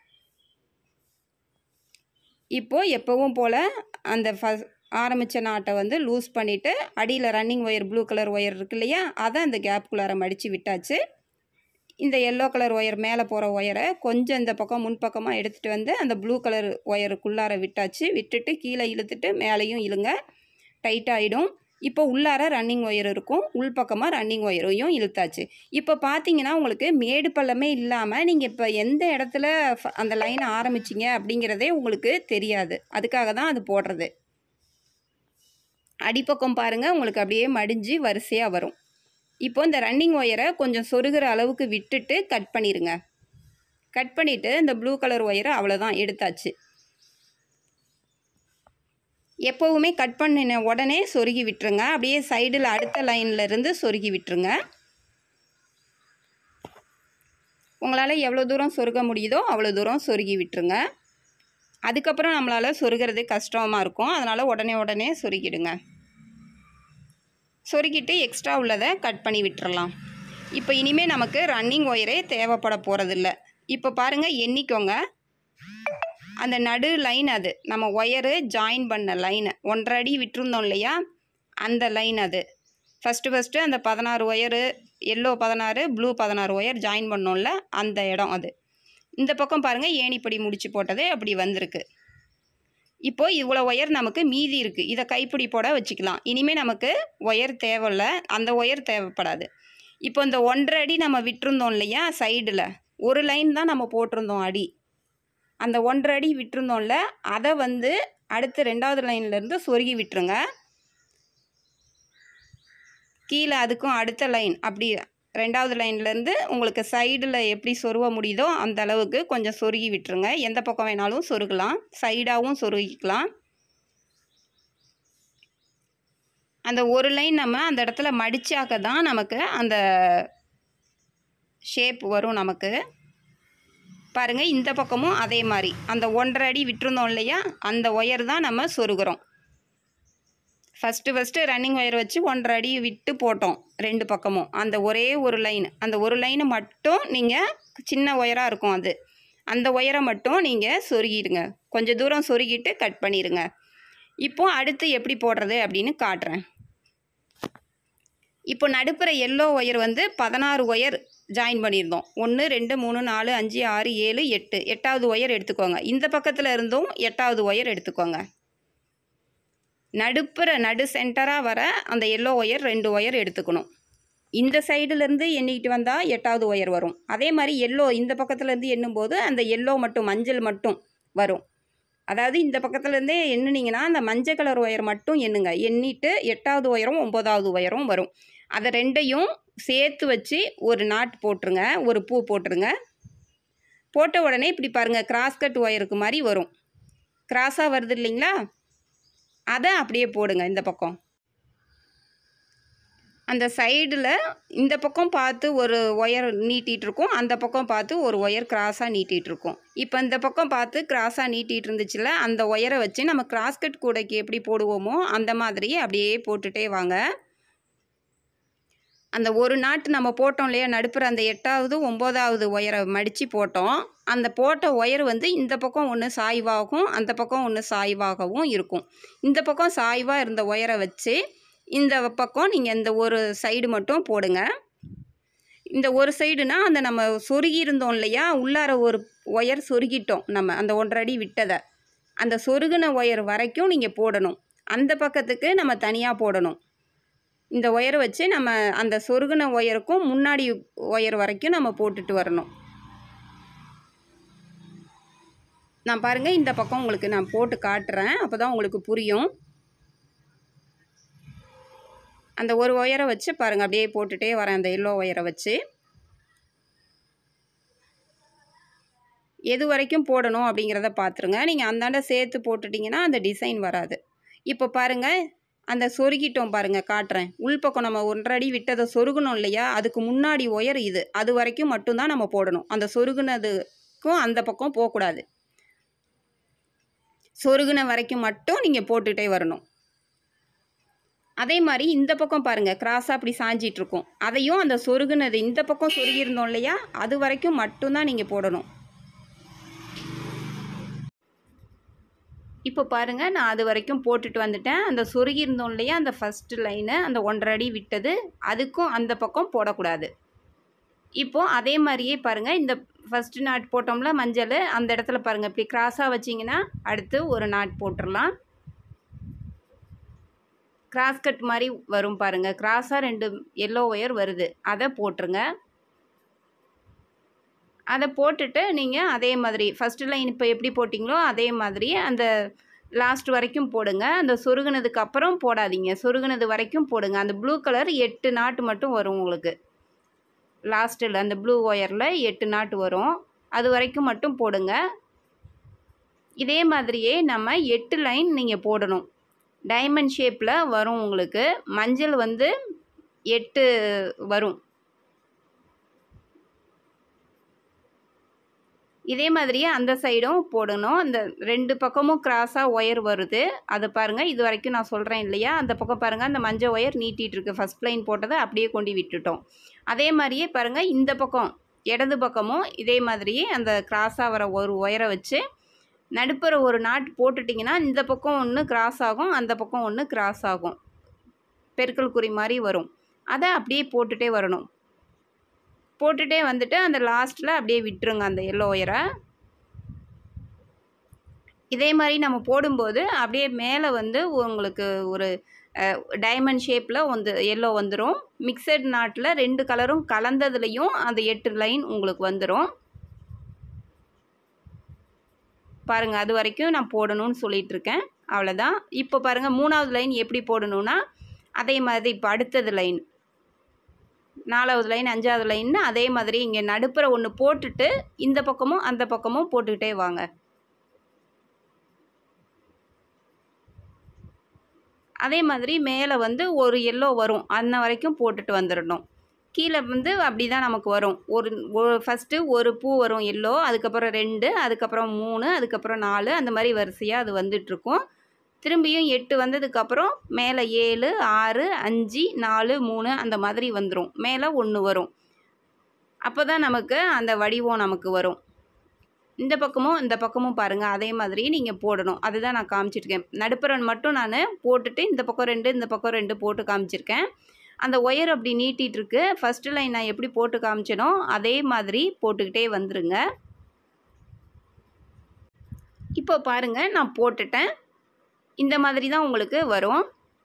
இப்போது எப்போவும் போல் அந்த ஃபஸ் ஆரம்பித்த நாட்டை வந்து லூஸ் பண்ணிவிட்டு அடியில் running wire blue colour wire இருக்கு இல்லையா அதை அந்த கேப்புக்குள்ளார மடித்து விட்டாச்சு இந்த எல்லோ கலர் ஒயர் மேலே போகிற ஒயரை கொஞ்சம் இந்த பக்கம் முன்பக்கமாக எடுத்துகிட்டு வந்து அந்த ப்ளூ கலர் ஒயருக்குள்ளார விட்டாச்சு விட்டுட்டு கீழே இழுத்துட்டு மேலேயும் இழுங்க டைட் ஆகிடும் இப்போ உள்ளார ரன்னிங் ஒயர் இருக்கும் உள்பக்கமாக ரன்னிங் ஒயரையும் இழுத்தாச்சு இப்போ பார்த்தீங்கன்னா உங்களுக்கு மேடு பள்ளமே இல்லாமல் நீங்கள் இப்போ எந்த இடத்துல ஃப- அந்த லைனை ஆரம்பிச்சிங்க அப்படிங்கிறதே உங்களுக்கு தெரியாது அதுக்காக தான் அது போடுறது அடிப்பக்கம் பாருங்கள் உங்களுக்கு அப்படியே மடிஞ்சு வரிசையாக வரும் இப்போ இந்த ரன்னிங் ஒயரை கொஞ்சம் சொருகிற அளவுக்கு விட்டுட்டு கட் பண்ணிடுங்க கட் பண்ணிவிட்டு இந்த ப்ளூ கலர் ஒயரை அவ்வளோதான் எடுத்தாச்சு எப்போவுமே கட் பண்ணின உடனே சொருகி விட்டுருங்க அப்படியே சைடில் அடுத்த லைன்ல இருந்து சொருகி விட்டுருங்க உங்களால் எவ்வளோ தூரம் சொருக முடியுதோ அவ்வளோ தூரம் சொருகி விட்டுருங்க அதுக்கப்புறம் நம்மளால் சொருகிறது கஷ்டமாக இருக்கும் அதனால் உடனே உடனே சொருகிடுங்க சொருகிட்டு எக்ஸ்ட்ரா உள்ளதை கட் பண்ணி விட்டுறலாம் இப்போ இனிமேல் நமக்கு ரன்னிங் ஒயரே தேவைப்பட போகிறதில்ல இப்போ பாருங்கள் எண்ணிக்கோங்க அந்த நடு லைன் அது நம்ம ஒயரு ஜாயின் பண்ண லைனு ஒன்றரை அடி விட்டுருந்தோம் இல்லையா அந்த லைன் அது ஃபஸ்ட்டு ஃபஸ்ட்டு அந்த பதினாறு ஒயரு எல்லோ பதினாறு ப்ளூ பதினாறு ஒயர் ஜாயின் பண்ணோம்ல அந்த இடம் அது இந்த பக்கம் பாருங்கள் ஏணிப்படி முடிச்சு போட்டதே அப்படி வந்திருக்கு இப்போ இவ்வளோ ஒயர் நமக்கு மீதி இருக்குது இதை கைப்பிடி போட வச்சுக்கலாம் இனிமேல் நமக்கு ஒயர் தேவையில்ல அந்த ஒயர் தேவைப்படாது இப்போ இந்த ஒன்றரை அடி நம்ம விட்டிருந்தோம் இல்லையா சைடில் ஒரு லைன் தான் நம்ம போட்டிருந்தோம் அடி அந்த ஒன்றரை அடி விட்டிருந்தோம்ல அதை வந்து அடுத்து ரெண்டாவது லைன்லேருந்து சொருகி விட்டுருங்க கீழே அதுக்கும் அடுத்த லைன் அப்படி ரெண்டாவது லைன்லேருந்து உங்களுக்கு சைடில் எப்படி சொருவ முடியுதோ அந்த அளவுக்கு கொஞ்சம் சொருகி விட்டுருங்க எந்த பக்கம் வேணாலும் சொருகலாம் சைடாகவும் சொருகிக்கலாம் அந்த ஒரு லைன் நம்ம அந்த இடத்துல மடிச்சாக்க தான் நமக்கு அந்த ஷேப் வரும் நமக்கு பாருங்கள் இந்த பக்கமும் அதே மாதிரி அந்த ஒன்றரை அடி விட்டுருந்தோம் இல்லையா அந்த ஒயர் தான் நம்ம சொருகிறோம் ஃபஸ்ட்டு ஃபஸ்ட்டு ரன்னிங் ஒயர் வச்சு ஒன்றரை அடி விட்டு போட்டோம் ரெண்டு பக்கமும் அந்த ஒரே ஒரு லைன் அந்த ஒரு லைனை மட்டும் நீங்கள் சின்ன ஒயராக இருக்கும் அது அந்த ஒயரை மட்டும் நீங்கள் சொருகிடுங்க கொஞ்சம் தூரம் சொருகிட்டு கட் பண்ணிடுங்க இப்போ அடுத்து எப்படி போடுறது அப்படின்னு காட்டுறேன் இப்போ நடுப்புற எல்லோ ஒயர் வந்து பதினாறு ஒயர் ஜாயின் பண்ணியிருந்தோம் ஒன்று ரெண்டு மூணு நாலு அஞ்சு ஆறு ஏழு எட்டு எட்டாவது ஒயர் எடுத்துக்கோங்க இந்த பக்கத்தில் இருந்தும் எட்டாவது ஒயர் எடுத்துக்கோங்க நடுப்புற நடு சென்டராக வர அந்த எல்லோ ஒயர் ரெண்டு ஒயர் எடுத்துக்கணும் இந்த சைடுலேருந்து எண்ணிக்கிட்டு வந்தால் எட்டாவது ஒயர் வரும் அதே மாதிரி எல்லோ இந்த பக்கத்துலேருந்து எண்ணும்போது அந்த எல்லோ மட்டும் மஞ்சள் மட்டும் வரும் அதாவது இந்த பக்கத்துலேருந்தே எண்ணுனீங்கன்னா அந்த மஞ்சள் கலர் ஒயர் மட்டும் எண்ணுங்க எண்ணிட்டு எட்டாவது ஒயரும் ஒம்போதாவது ஒயரும் வரும் அதை ரெண்டையும் சேர்த்து வச்சு ஒரு நாட் போட்டுருங்க ஒரு பூ போட்டுருங்க போட்ட உடனே இப்படி பாருங்கள் கிராஸ் கட் ஒயருக்கு மாதிரி வரும் கிராஸாக வருது இல்லைங்களா அதை அப்படியே போடுங்க இந்த பக்கம் அந்த சைடில் இந்த பக்கம் பார்த்து ஒரு ஒயர் நீட்டிகிட்டு இருக்கும் அந்த பக்கம் பார்த்து ஒரு ஒயர் கிராஸாக நீட்டிகிட்டு இருக்கும் இப்போ இந்த பக்கம் பார்த்து கிராஸாக நீட்டிகிட்டு இருந்துச்சுல அந்த ஒயரை வச்சு நம்ம கிராஸ்கட் கூடைக்கு எப்படி போடுவோமோ அந்த மாதிரி அப்படியே போட்டுட்டே வாங்க அந்த ஒரு நாட்டு நம்ம போட்டோம் இல்லையா நடுப்புற அந்த எட்டாவது ஒம்போதாவது ஒயரை மடித்து போட்டோம் அந்த போட்ட ஒயர் வந்து இந்த பக்கம் ஒன்று சாய்வாகவும் அந்த பக்கம் ஒன்று சாய்வாகவும் இருக்கும் இந்த பக்கம் சாய்வாக இருந்த ஒயரை வச்சு இந்த பக்கம் நீங்கள் இந்த ஒரு சைடு மட்டும் போடுங்க இந்த ஒரு சைடுனா அந்த நம்ம சொருகி இருந்தோம் இல்லையா உள்ளார ஒரு ஒயர் சொருகிட்டோம் நம்ம அந்த ஒன்றரை அடி விட்டதை அந்த சொருகின ஒயர் வரைக்கும் நீங்கள் போடணும் அந்த பக்கத்துக்கு நம்ம தனியாக போடணும் இந்த ஒயரை வச்சு நம்ம அந்த சொருகின ஒயருக்கும் முன்னாடி ஒயர் வரைக்கும் நம்ம போட்டுட்டு வரணும் நான் பாருங்கள் இந்த பக்கம் உங்களுக்கு நான் போட்டு காட்டுறேன் அப்போ தான் உங்களுக்கு புரியும் அந்த ஒரு ஒயரை வச்சு பாருங்கள் அப்படியே போட்டுகிட்டே வரேன் அந்த எல்லோ ஒயரை வச்சு எது வரைக்கும் போடணும் அப்படிங்கிறத பார்த்துருங்க நீங்கள் அந்தாண்ட சேர்த்து போட்டுட்டிங்கன்னா அந்த டிசைன் வராது இப்போ பாருங்கள் அந்த சொருகிட்டோம் பாருங்கள் காட்டுறேன் உள்பக்கம் நம்ம ஒன்றரை அடி விட்டதை சொருகணும் இல்லையா அதுக்கு முன்னாடி ஒயர் இது அது வரைக்கும் மட்டும்தான் நம்ம போடணும் அந்த சொருகுனதுக்கும் அந்த பக்கம் போகக்கூடாது சொருகுன வரைக்கும் மட்டும் நீங்கள் போட்டுகிட்டே வரணும் அதே மாதிரி இந்த பக்கம் பாருங்கள் கிராஸாக அப்படி சாஞ்சிட்டு இருக்கும் அதையும் அந்த சொருகுனது இந்த பக்கம் சொருகியிருந்தோம் இல்லையா அது வரைக்கும் மட்டும்தான் நீங்கள் போடணும் இப்போ பாருங்கள் நான் அது வரைக்கும் போட்டுட்டு வந்துட்டேன் அந்த சொருகி இருந்தோம் இல்லையா அந்த ஃபஸ்ட்டு லைனு அந்த ஒன்றரை அடி விட்டது அதுக்கும் அந்த பக்கம் போடக்கூடாது இப்போது அதே மாதிரியே பாருங்கள் இந்த ஃபஸ்ட்டு நாட் போட்டோம்ல மஞ்சள் அந்த இடத்துல பாருங்கள் இப்படி கிராஸாக வச்சிங்கன்னா அடுத்து ஒரு நாட் போட்டுடலாம் கிராஸ் கட் மாதிரி வரும் பாருங்கள் கிராஸாக ரெண்டு எல்லோ ஒயர் வருது அதை போட்டுருங்க அதை போட்டுட்டு நீங்கள் அதே மாதிரி ஃபஸ்ட்டு லைன் இப்போ எப்படி போட்டிங்களோ அதே மாதிரி அந்த லாஸ்ட் வரைக்கும் போடுங்க அந்த சொருகுனதுக்கு அப்புறம் போடாதீங்க சொருகுனது வரைக்கும் போடுங்க அந்த ப்ளூ கலர் எட்டு நாட்டு மட்டும் வரும் உங்களுக்கு லாஸ்ட்டில் அந்த ப்ளூ ஒயரில் எட்டு நாட்டு வரும் அது வரைக்கும் மட்டும் போடுங்க இதே மாதிரியே நம்ம எட்டு லைன் நீங்கள் போடணும் டைமண்ட் ஷேப்பில் வரும் உங்களுக்கு மஞ்சள் வந்து எட்டு வரும் இதே மாதிரியே அந்த சைடும் போடணும் அந்த ரெண்டு பக்கமும் கிராஸாக ஒயர் வருது அதை பாருங்கள் இது வரைக்கும் நான் சொல்கிறேன் இல்லையா அந்த பக்கம் பாருங்கள் அந்த மஞ்சள் ஒயர் நீட்டிகிட்டு இருக்கு ஃபஸ்ட் லைன் போட்டதை அப்படியே கொண்டு விட்டுட்டோம் அதே மாதிரியே பாருங்கள் இந்த பக்கம் இடது பக்கமும் இதே மாதிரியே அந்த கிராஸாக வர ஒரு ஒயரை வச்சு நடுப்புற ஒரு நாட் போட்டுட்டிங்கன்னா இந்த பக்கம் ஒன்று கிராஸ் ஆகும் அந்த பக்கம் ஒன்று கிராஸ் ஆகும் பெருக்கல் குறி மாதிரி வரும் அதை அப்படியே போட்டுகிட்டே வரணும் போட்டுகிட்டே வந்துட்டு அந்த லாஸ்ட்டில் அப்படியே விட்டுருங்க அந்த எல்லோ ஒயரை இதே மாதிரி நம்ம போடும்போது அப்படியே மேலே வந்து உங்களுக்கு ஒரு டைமண்ட் ஷேப்பில் வந்து எல்லோ வந்துடும் மிக்சட் நாட்டில் ரெண்டு கலரும் கலந்ததுலேயும் அந்த எட்டு லைன் உங்களுக்கு வந்துடும் பாருங்கள் அது வரைக்கும் நான் போடணும்னு சொல்லிட்டு இருக்கேன் அவ்வளோதான் இப்போ பாருங்கள் மூணாவது லைன் எப்படி போடணும்னா அதே மாதிரி இப்போ அடுத்தது லைன் நாலாவது லைன் அஞ்சாவது லைன்னு அதே மாதிரி இங்கே நடுப்புற ஒன்று போட்டுட்டு இந்த பக்கமும் அந்த பக்கமும் போட்டுக்கிட்டே வாங்க அதே மாதிரி மேலே வந்து ஒரு எல்லோ வரும் அந்த வரைக்கும் போட்டுட்டு வந்துடணும் கீழே வந்து அப்படி தான் நமக்கு வரும் ஒரு ஃபஸ்ட்டு ஒரு பூ வரும் எல்லோ அதுக்கப்புறம் ரெண்டு அதுக்கப்புறம் மூணு அதுக்கப்புறம் நாலு அந்த மாதிரி வரிசையாக அது வந்துட்டுருக்கும் திரும்பியும் எட்டு வந்ததுக்கப்புறம் மேலே ஏழு ஆறு அஞ்சு நாலு மூணு அந்த மாதிரி வந்துடும் மேலே ஒன்று வரும் அப்போ தான் நமக்கு அந்த வடிவம் நமக்கு வரும் இந்த பக்கமும் இந்த பக்கமும் பாருங்கள் அதே மாதிரி நீங்கள் போடணும் அதுதான் நான் காமிச்சிருக்கேன் நடுப்புறன் மட்டும் நான் போட்டுட்டு இந்த பக்கம் ரெண்டு இந்த பக்கம் ரெண்டு போட்டு காமிச்சிருக்கேன் அந்த ஒயர் அப்படி நீட்டிகிட்டு இருக்கு ஃபஸ்ட்டு லைன் நான் எப்படி போட்டு காமிச்சனோ அதே மாதிரி போட்டுக்கிட்டே வந்துருங்க இப்போ பாருங்கள் நான் போட்டுட்டேன் இந்த மாதிரி தான் உங்களுக்கு வரும்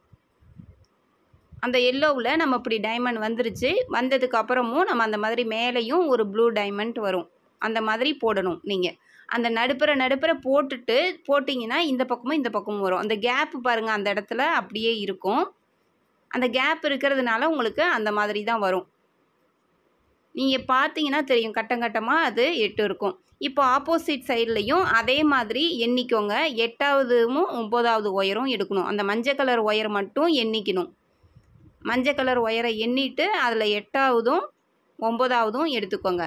அந்த எல்லோவில் நம்ம இப்படி டைமண்ட் வந்துருச்சு வந்ததுக்கு அப்புறமும் நம்ம அந்த மாதிரி மேலேயும் ஒரு ப்ளூ டைமண்ட் வரும் அந்த மாதிரி போடணும் நீங்கள் அந்த நடுப்புற நடுப்புற போட்டுட்டு போட்டிங்கன்னா இந்த பக்கமும் இந்த பக்கமும் வரும் அந்த கேப் பாருங்கள் அந்த இடத்துல அப்படியே இருக்கும் அந்த கேப் இருக்கிறதுனால உங்களுக்கு அந்த மாதிரி தான் வரும் நீங்கள் பார்த்தீங்கன்னா தெரியும் கட்டம் கட்டமாக அது எட்டு இருக்கும் இப்போ ஆப்போசிட் சைட்லேயும் அதே மாதிரி எண்ணிக்கோங்க எட்டாவதும் ஒம்போதாவது ஒயரும் எடுக்கணும் அந்த மஞ்சள் கலர் ஒயர் மட்டும் எண்ணிக்கணும் மஞ்சள் கலர் ஒயரை எண்ணிட்டு அதில் எட்டாவதும் ஒம்பதாவதும் எடுத்துக்கோங்க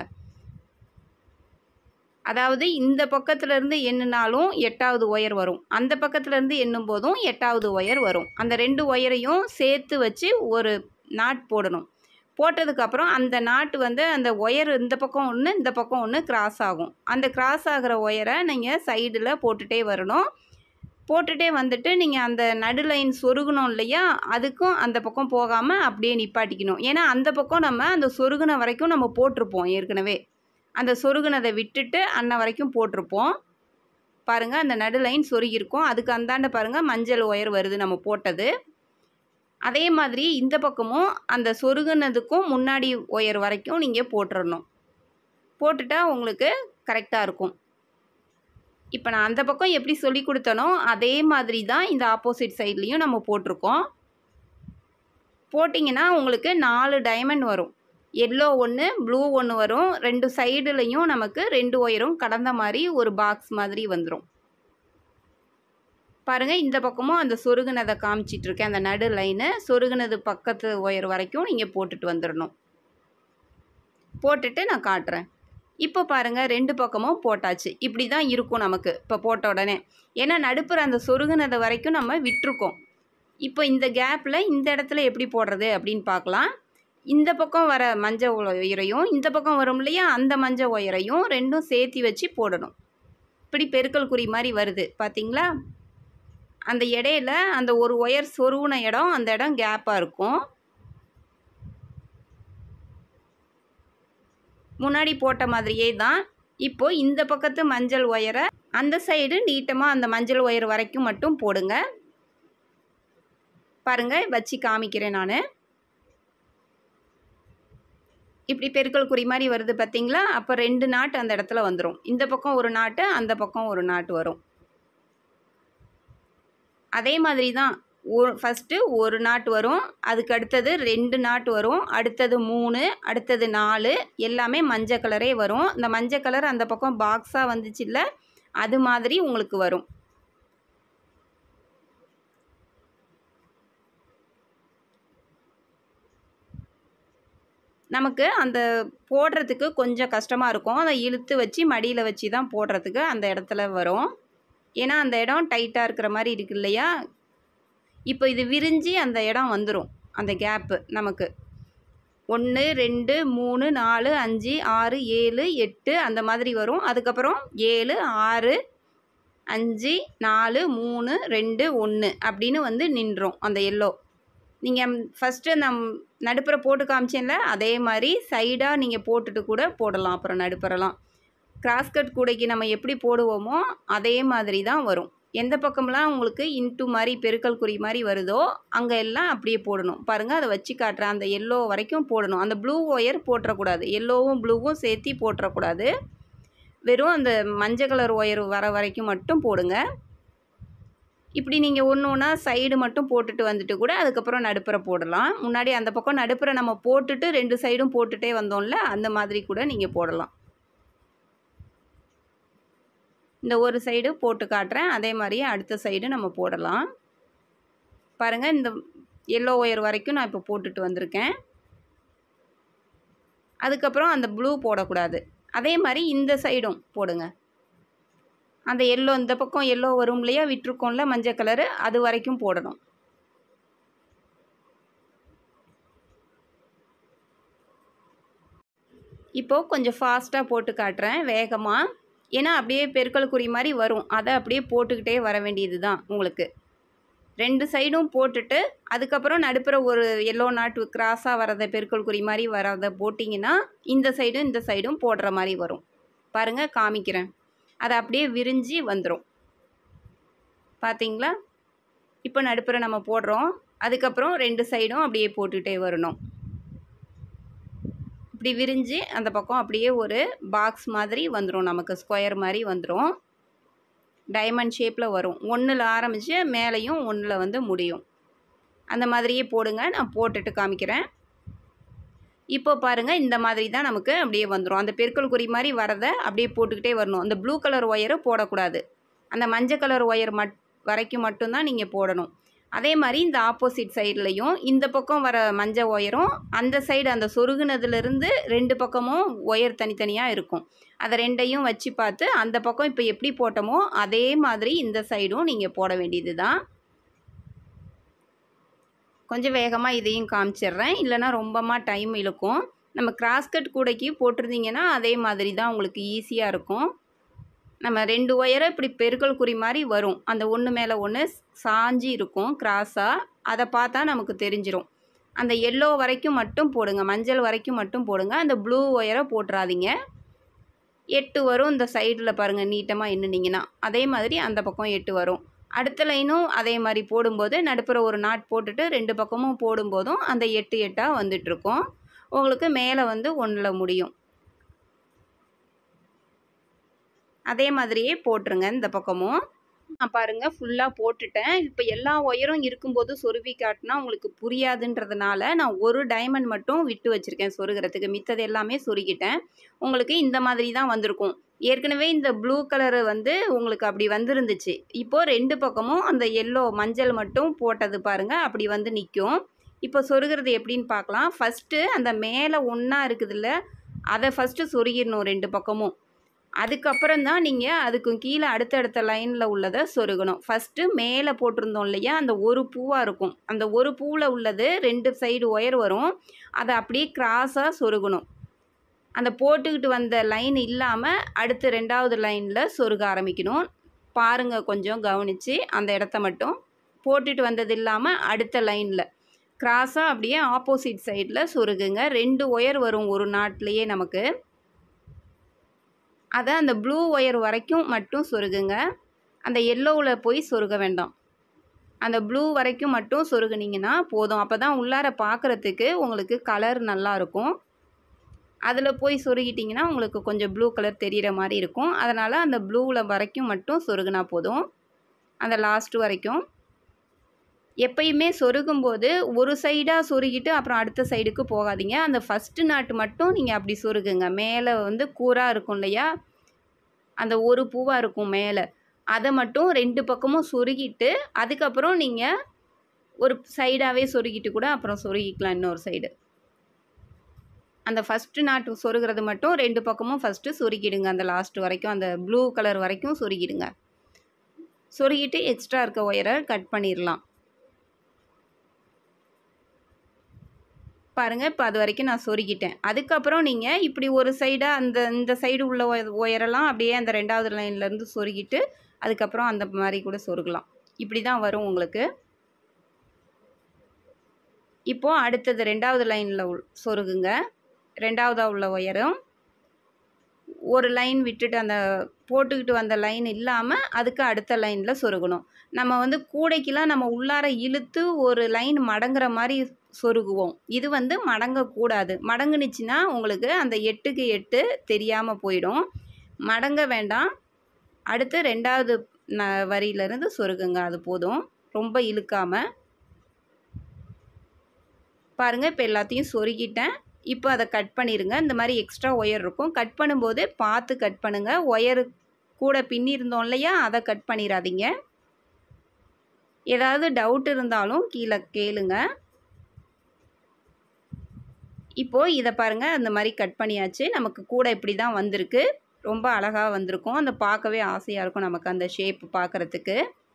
அதாவது இந்த பக்கத்துலேருந்து எண்ணினாலும் எட்டாவது ஒயர் வரும் அந்த பக்கத்துலேருந்து எண்ணும் போதும் எட்டாவது ஒயர் வரும் அந்த ரெண்டு ஒயரையும் சேர்த்து வச்சு ஒரு நாட் போடணும் போட்டதுக்கப்புறம் அந்த நாட்டு வந்து அந்த ஒயர் இந்த பக்கம் ஒன்று இந்த பக்கம் ஒன்று கிராஸ் ஆகும் அந்த கிராஸ் ஆகிற ஒயரை நீங்கள் சைடில் போட்டுகிட்டே வரணும் போட்டுகிட்டே வந்துட்டு நீங்கள் அந்த நடு லைன் சொருகணும் இல்லையா அதுக்கும் அந்த பக்கம் போகாமல் அப்படியே நிப்பாட்டிக்கணும் ஏன்னா அந்த பக்கம் நம்ம அந்த சொருகுன வரைக்கும் நம்ம போட்டிருப்போம் ஏற்கனவே அந்த சொருகுனதை விட்டுட்டு அன்ன வரைக்கும் போட்டிருப்போம் பாருங்கள் அந்த நடு லைன் சொருகியிருக்கும் அதுக்கு அந்தாண்ட பாருங்கள் மஞ்சள் ஒயர் வருது நம்ம போட்டது அதே மாதிரி இந்த பக்கமும் அந்த சொருகுனதுக்கும் முன்னாடி ஒயர் வரைக்கும் நீங்கள் போட்டுறணும் போட்டுட்டா உங்களுக்கு கரெக்டாக இருக்கும் இப்போ நான் அந்த பக்கம் எப்படி சொல்லி கொடுத்தனோ அதே மாதிரி தான் இந்த ஆப்போசிட் சைட்லேயும் நம்ம போட்டிருக்கோம் போட்டிங்கன்னா உங்களுக்கு நாலு டைமண்ட் வரும் எல்லோ ஒன்று ப்ளூ ஒன்று வரும் ரெண்டு சைடுலேயும் நமக்கு ரெண்டு ஒயரும் கடந்த மாதிரி ஒரு பாக்ஸ் மாதிரி வந்துடும் பாருங்கள் இந்த பக்கமும் அந்த சொருகுனதை காமிச்சிட்ருக்கேன் அந்த நடு லைனு சொருகுனது பக்கத்து ஒயர் வரைக்கும் நீங்கள் போட்டுட்டு வந்துடணும் போட்டுட்டு நான் காட்டுறேன் இப்போ பாருங்கள் ரெண்டு பக்கமும் போட்டாச்சு இப்படி தான் இருக்கும் நமக்கு இப்போ போட்ட உடனே ஏன்னா நடுப்புற அந்த சொருகுனதை வரைக்கும் நம்ம விட்டுருக்கோம் இப்போ இந்த கேப்பில் இந்த இடத்துல எப்படி போடுறது அப்படின்னு பார்க்கலாம் இந்த பக்கம் வர மஞ்சள் ஒயரையும் இந்த பக்கம் வரும் இல்லையா அந்த மஞ்சள் ஒயரையும் ரெண்டும் சேர்த்தி வச்சு போடணும் இப்படி பெருக்கல் குறி மாதிரி வருது பார்த்தீங்களா அந்த இடையில அந்த ஒரு ஒயர் சொருவின இடம் அந்த இடம் கேப்பாக இருக்கும் முன்னாடி போட்ட மாதிரியே தான் இப்போ இந்த பக்கத்து மஞ்சள் ஒயரை அந்த சைடு நீட்டமாக அந்த மஞ்சள் ஒயர் வரைக்கும் மட்டும் போடுங்க பாருங்க வச்சு காமிக்கிறேன் நான் இப்படி பெருக்கல் குறி மாதிரி வருது பார்த்தீங்களா அப்போ ரெண்டு நாட்டு அந்த இடத்துல வந்துடும் இந்த பக்கம் ஒரு நாட்டு அந்த பக்கம் ஒரு நாட்டு வரும் அதே மாதிரி தான் ஒரு ஃபஸ்ட்டு ஒரு நாட்டு வரும் அதுக்கு அடுத்தது ரெண்டு நாட்டு வரும் அடுத்தது மூணு அடுத்தது நாலு எல்லாமே மஞ்சள் கலரே வரும் இந்த மஞ்சள் கலர் அந்த பக்கம் பாக்ஸாக வந்துச்சுல்ல அது மாதிரி உங்களுக்கு வரும் நமக்கு அந்த போடுறதுக்கு கொஞ்சம் கஷ்டமாக இருக்கும் அதை இழுத்து வச்சு மடியில் வச்சு தான் போடுறதுக்கு அந்த இடத்துல வரும் ஏன்னா அந்த இடம் டைட்டாக இருக்கிற மாதிரி இருக்கு இல்லையா இப்போ இது விரிஞ்சு அந்த இடம் வந்துடும் அந்த கேப்பு நமக்கு ஒன்று ரெண்டு மூணு நாலு அஞ்சு ஆறு ஏழு எட்டு அந்த மாதிரி வரும் அதுக்கப்புறம் ஏழு ஆறு அஞ்சு நாலு மூணு ரெண்டு ஒன்று அப்படின்னு வந்து நின்றோம் அந்த எல்லோ நீங்கள் ஃபஸ்ட்டு நம் நடுப்புற போட்டு காமிச்சேன்ல அதே மாதிரி சைடாக நீங்கள் போட்டுட்டு கூட போடலாம் அப்புறம் நடுப்புறலாம் கிராஸ்கட் கூடைக்கு நம்ம எப்படி போடுவோமோ அதே மாதிரி தான் வரும் எந்த பக்கம்லாம் உங்களுக்கு இன்ட்டு மாதிரி பெருக்கல் குறி மாதிரி வருதோ அங்கே எல்லாம் அப்படியே போடணும் பாருங்கள் அதை வச்சு காட்டுறேன் அந்த எல்லோ வரைக்கும் போடணும் அந்த ப்ளூ ஒயர் போட்டுறக்கூடாது எல்லோவும் ப்ளூவும் சேர்த்தி போட்டுறக்கூடாது வெறும் அந்த மஞ்சள் கலர் ஒயர் வர வரைக்கும் மட்டும் போடுங்க இப்படி நீங்கள் ஒன்று ஒன்றா சைடு மட்டும் போட்டுட்டு வந்துட்டு கூட அதுக்கப்புறம் நடுப்புற போடலாம் முன்னாடி அந்த பக்கம் நடுப்புற நம்ம போட்டுட்டு ரெண்டு சைடும் போட்டுட்டே வந்தோம்ல அந்த மாதிரி கூட நீங்கள் போடலாம் இந்த ஒரு சைடு போட்டு காட்டுறேன் அதே மாதிரியே அடுத்த சைடு நம்ம போடலாம் பாருங்கள் இந்த எல்லோ ஒயர் வரைக்கும் நான் இப்போ போட்டுட்டு வந்திருக்கேன் அதுக்கப்புறம் அந்த ப்ளூ போடக்கூடாது அதே மாதிரி இந்த சைடும் போடுங்க அந்த எல்லோ இந்த பக்கம் எல்லோ வரும் இல்லையா விட்டுருக்கோம்ல மஞ்சள் கலரு அது வரைக்கும் போடணும் இப்போது கொஞ்சம் ஃபாஸ்ட்டாக போட்டு காட்டுறேன் வேகமாக ஏன்னா அப்படியே பெருக்கல் குறி மாதிரி வரும் அதை அப்படியே போட்டுக்கிட்டே வர வேண்டியது தான் உங்களுக்கு ரெண்டு சைடும் போட்டுட்டு அதுக்கப்புறம் நடுப்புற ஒரு எல்லோ நாட்டு கிராஸாக வரத பெருக்கல் குறி மாதிரி வரதை போட்டிங்கன்னா இந்த சைடும் இந்த சைடும் போடுற மாதிரி வரும் பாருங்கள் காமிக்கிறேன் அதை அப்படியே விரிஞ்சு வந்துடும் பார்த்தீங்களா இப்போ நடுப்புற நம்ம போடுறோம் அதுக்கப்புறம் ரெண்டு சைடும் அப்படியே போட்டுகிட்டே வரணும் இப்படி விரிஞ்சு அந்த பக்கம் அப்படியே ஒரு பாக்ஸ் மாதிரி வந்துடும் நமக்கு ஸ்கொயர் மாதிரி வந்துடும் டைமண்ட் ஷேப்பில் வரும் ஒன்றில் ஆரம்பித்து மேலேயும் ஒன்றில் வந்து முடியும் அந்த மாதிரியே போடுங்க நான் போட்டுட்டு காமிக்கிறேன் இப்போ பாருங்கள் இந்த மாதிரி தான் நமக்கு அப்படியே வந்துடும் அந்த பெருக்கல் குறி மாதிரி வரதை அப்படியே போட்டுக்கிட்டே வரணும் அந்த ப்ளூ கலர் ஒயரை போடக்கூடாது அந்த மஞ்சள் கலர் ஒயர் மட் வரைக்கும் மட்டும்தான் நீங்கள் போடணும் அதே மாதிரி இந்த ஆப்போசிட் சைட்லேயும் இந்த பக்கம் வர மஞ்சள் ஒயரும் அந்த சைடு அந்த சொருகுனதுலேருந்து ரெண்டு பக்கமும் ஒயர் தனித்தனியாக இருக்கும் அதை ரெண்டையும் வச்சு பார்த்து அந்த பக்கம் இப்போ எப்படி போட்டோமோ அதே மாதிரி இந்த சைடும் நீங்கள் போட வேண்டியது தான் கொஞ்சம் வேகமாக இதையும் காமிச்சிடுறேன் இல்லைனா ரொம்பமா டைம் இழுக்கும் நம்ம கிராஸ்கட் கூடைக்கு போட்டிருந்தீங்கன்னா அதே மாதிரி தான் உங்களுக்கு ஈஸியாக இருக்கும் நம்ம ரெண்டு ஒயரை இப்படி பெருக்கல் குறி மாதிரி வரும் அந்த ஒன்று மேலே ஒன்று சாஞ்சி இருக்கும் கிராஸாக அதை பார்த்தா நமக்கு தெரிஞ்சிடும் அந்த எல்லோ வரைக்கும் மட்டும் போடுங்க மஞ்சள் வரைக்கும் மட்டும் போடுங்க அந்த ப்ளூ ஒயரை போட்டுறாதீங்க எட்டு வரும் இந்த சைடில் பாருங்கள் நீட்டமாக எண்ணுனீங்கன்னா அதே மாதிரி அந்த பக்கம் எட்டு வரும் அடுத்த லைனும் அதே மாதிரி போடும்போது நடுப்புற ஒரு நாட் போட்டுட்டு ரெண்டு பக்கமும் போடும்போதும் அந்த எட்டு எட்டாக வந்துட்டுருக்கும் உங்களுக்கு மேலே வந்து ஒன்றில் முடியும் அதே மாதிரியே போட்டுருங்க இந்த பக்கமும் நான் பாருங்கள் ஃபுல்லாக போட்டுட்டேன் இப்போ எல்லா ஒயரும் இருக்கும்போது சொருவி காட்டினா உங்களுக்கு புரியாதுன்றதுனால நான் ஒரு டைமண்ட் மட்டும் விட்டு வச்சுருக்கேன் சொருகிறதுக்கு மித்தது எல்லாமே சொருகிட்டேன் உங்களுக்கு இந்த மாதிரி தான் வந்திருக்கும் ஏற்கனவே இந்த ப்ளூ கலரு வந்து உங்களுக்கு அப்படி வந்திருந்துச்சு இப்போது ரெண்டு பக்கமும் அந்த எல்லோ மஞ்சள் மட்டும் போட்டது பாருங்கள் அப்படி வந்து நிற்கும் இப்போ சொருகிறது எப்படின்னு பார்க்கலாம் ஃபஸ்ட்டு அந்த மேலே ஒன்றா இருக்குதுல்ல அதை ஃபஸ்ட்டு சொருகிடணும் ரெண்டு பக்கமும் அதுக்கப்புறம் தான் நீங்கள் அதுக்கு கீழே அடுத்தடுத்த லைனில் உள்ளதை சொருகணும் ஃபஸ்ட்டு மேலே போட்டிருந்தோம் இல்லையா அந்த ஒரு பூவாக இருக்கும் அந்த ஒரு பூவில் உள்ளது ரெண்டு சைடு ஒயர் வரும் அதை அப்படியே கிராஸாக சொருகணும் அந்த போட்டுக்கிட்டு வந்த லைன் இல்லாமல் அடுத்து ரெண்டாவது லைனில் சொருக ஆரம்பிக்கணும் பாருங்கள் கொஞ்சம் கவனித்து அந்த இடத்த மட்டும் போட்டுட்டு வந்தது இல்லாமல் அடுத்த லைனில் கிராஸாக அப்படியே ஆப்போசிட் சைடில் சொருகுங்க ரெண்டு ஒயர் வரும் ஒரு நாட்லேயே நமக்கு அதை அந்த ப்ளூ ஒயர் வரைக்கும் மட்டும் சொருகுங்க அந்த எல்லோவில் போய் சொருக வேண்டாம் அந்த ப்ளூ வரைக்கும் மட்டும் சொருகுனீங்கன்னா போதும் அப்போ தான் உள்ளார பார்க்குறதுக்கு உங்களுக்கு கலர் நல்லாயிருக்கும் அதில் போய் சொருகிட்டிங்கன்னா உங்களுக்கு கொஞ்சம் ப்ளூ கலர் தெரிகிற மாதிரி இருக்கும் அதனால் அந்த ப்ளூவில் வரைக்கும் மட்டும் சொருகுனா போதும் அந்த லாஸ்ட் வரைக்கும் எப்பயுமே சொருகும்போது ஒரு சைடாக சொருகிட்டு அப்புறம் அடுத்த சைடுக்கு போகாதீங்க அந்த ஃபஸ்ட்டு நாட்டு மட்டும் நீங்கள் அப்படி சொருகுங்க மேலே வந்து கூராக இருக்கும் இல்லையா அந்த ஒரு பூவாக இருக்கும் மேலே அதை மட்டும் ரெண்டு பக்கமும் சொருகிட்டு அதுக்கப்புறம் நீங்கள் ஒரு சைடாகவே சொருகிட்டு கூட அப்புறம் சொருகிக்கலாம் இன்னொரு சைடு அந்த ஃபஸ்ட்டு நாட்டு சொருகிறது மட்டும் ரெண்டு பக்கமும் ஃபஸ்ட்டு சொருகிடுங்க அந்த லாஸ்ட் வரைக்கும் அந்த ப்ளூ கலர் வரைக்கும் சொருகிடுங்க சொருகிட்டு எக்ஸ்ட்ரா இருக்க ஒயரை கட் பண்ணிடலாம் பாருங்கள் இப்போ அது வரைக்கும் நான் சொருகிட்டேன் அதுக்கப்புறம் நீங்கள் இப்படி ஒரு சைடாக அந்த இந்த சைடு உள்ள ஒய- ஒயரெல்லாம் அப்படியே அந்த ரெண்டாவது லைன்லேருந்து சொருகிட்டு அதுக்கப்புறம் அந்த மாதிரி கூட சொருகலாம் இப்படி தான் வரும் உங்களுக்கு இப்போது அடுத்தது ரெண்டாவது லைனில் சொருகுங்க ரெண்டாவதாக உள்ள ஒயரும் ஒரு லைன் விட்டுட்டு அந்த போட்டுக்கிட்டு வந்த லைன் இல்லாமல் அதுக்கு அடுத்த லைனில் சொருகணும் நம்ம வந்து கூடைக்கெலாம் நம்ம உள்ளார இழுத்து ஒரு லைன் மடங்குற மாதிரி சொருகுவோம் இது வந்து மடங்கக்கூடாது மடங்குனுச்சுன்னா உங்களுக்கு அந்த எட்டுக்கு எட்டு தெரியாமல் போயிடும் மடங்க வேண்டாம் அடுத்து ரெண்டாவது ந வரியிலேருந்து சொருகுங்க அது போதும் ரொம்ப இழுக்காமல் பாருங்கள் இப்போ எல்லாத்தையும் சொருகிட்டேன் இப்போ அதை கட் பண்ணிடுங்க இந்த மாதிரி எக்ஸ்ட்ரா ஒயர் இருக்கும் கட் பண்ணும்போது பார்த்து கட் பண்ணுங்கள் ஒயரு கூட பின்னி இருந்தோம் இல்லையா அதை கட் பண்ணிடாதீங்க ஏதாவது டவுட் இருந்தாலும் கீழே கேளுங்க இப்போது இதை பாருங்கள் அந்த மாதிரி கட் பண்ணியாச்சு நமக்கு கூட இப்படி தான் வந்திருக்கு ரொம்ப அழகாக வந்திருக்கும் அந்த பார்க்கவே ஆசையாக இருக்கும் நமக்கு அந்த ஷேப் பார்க்குறதுக்கு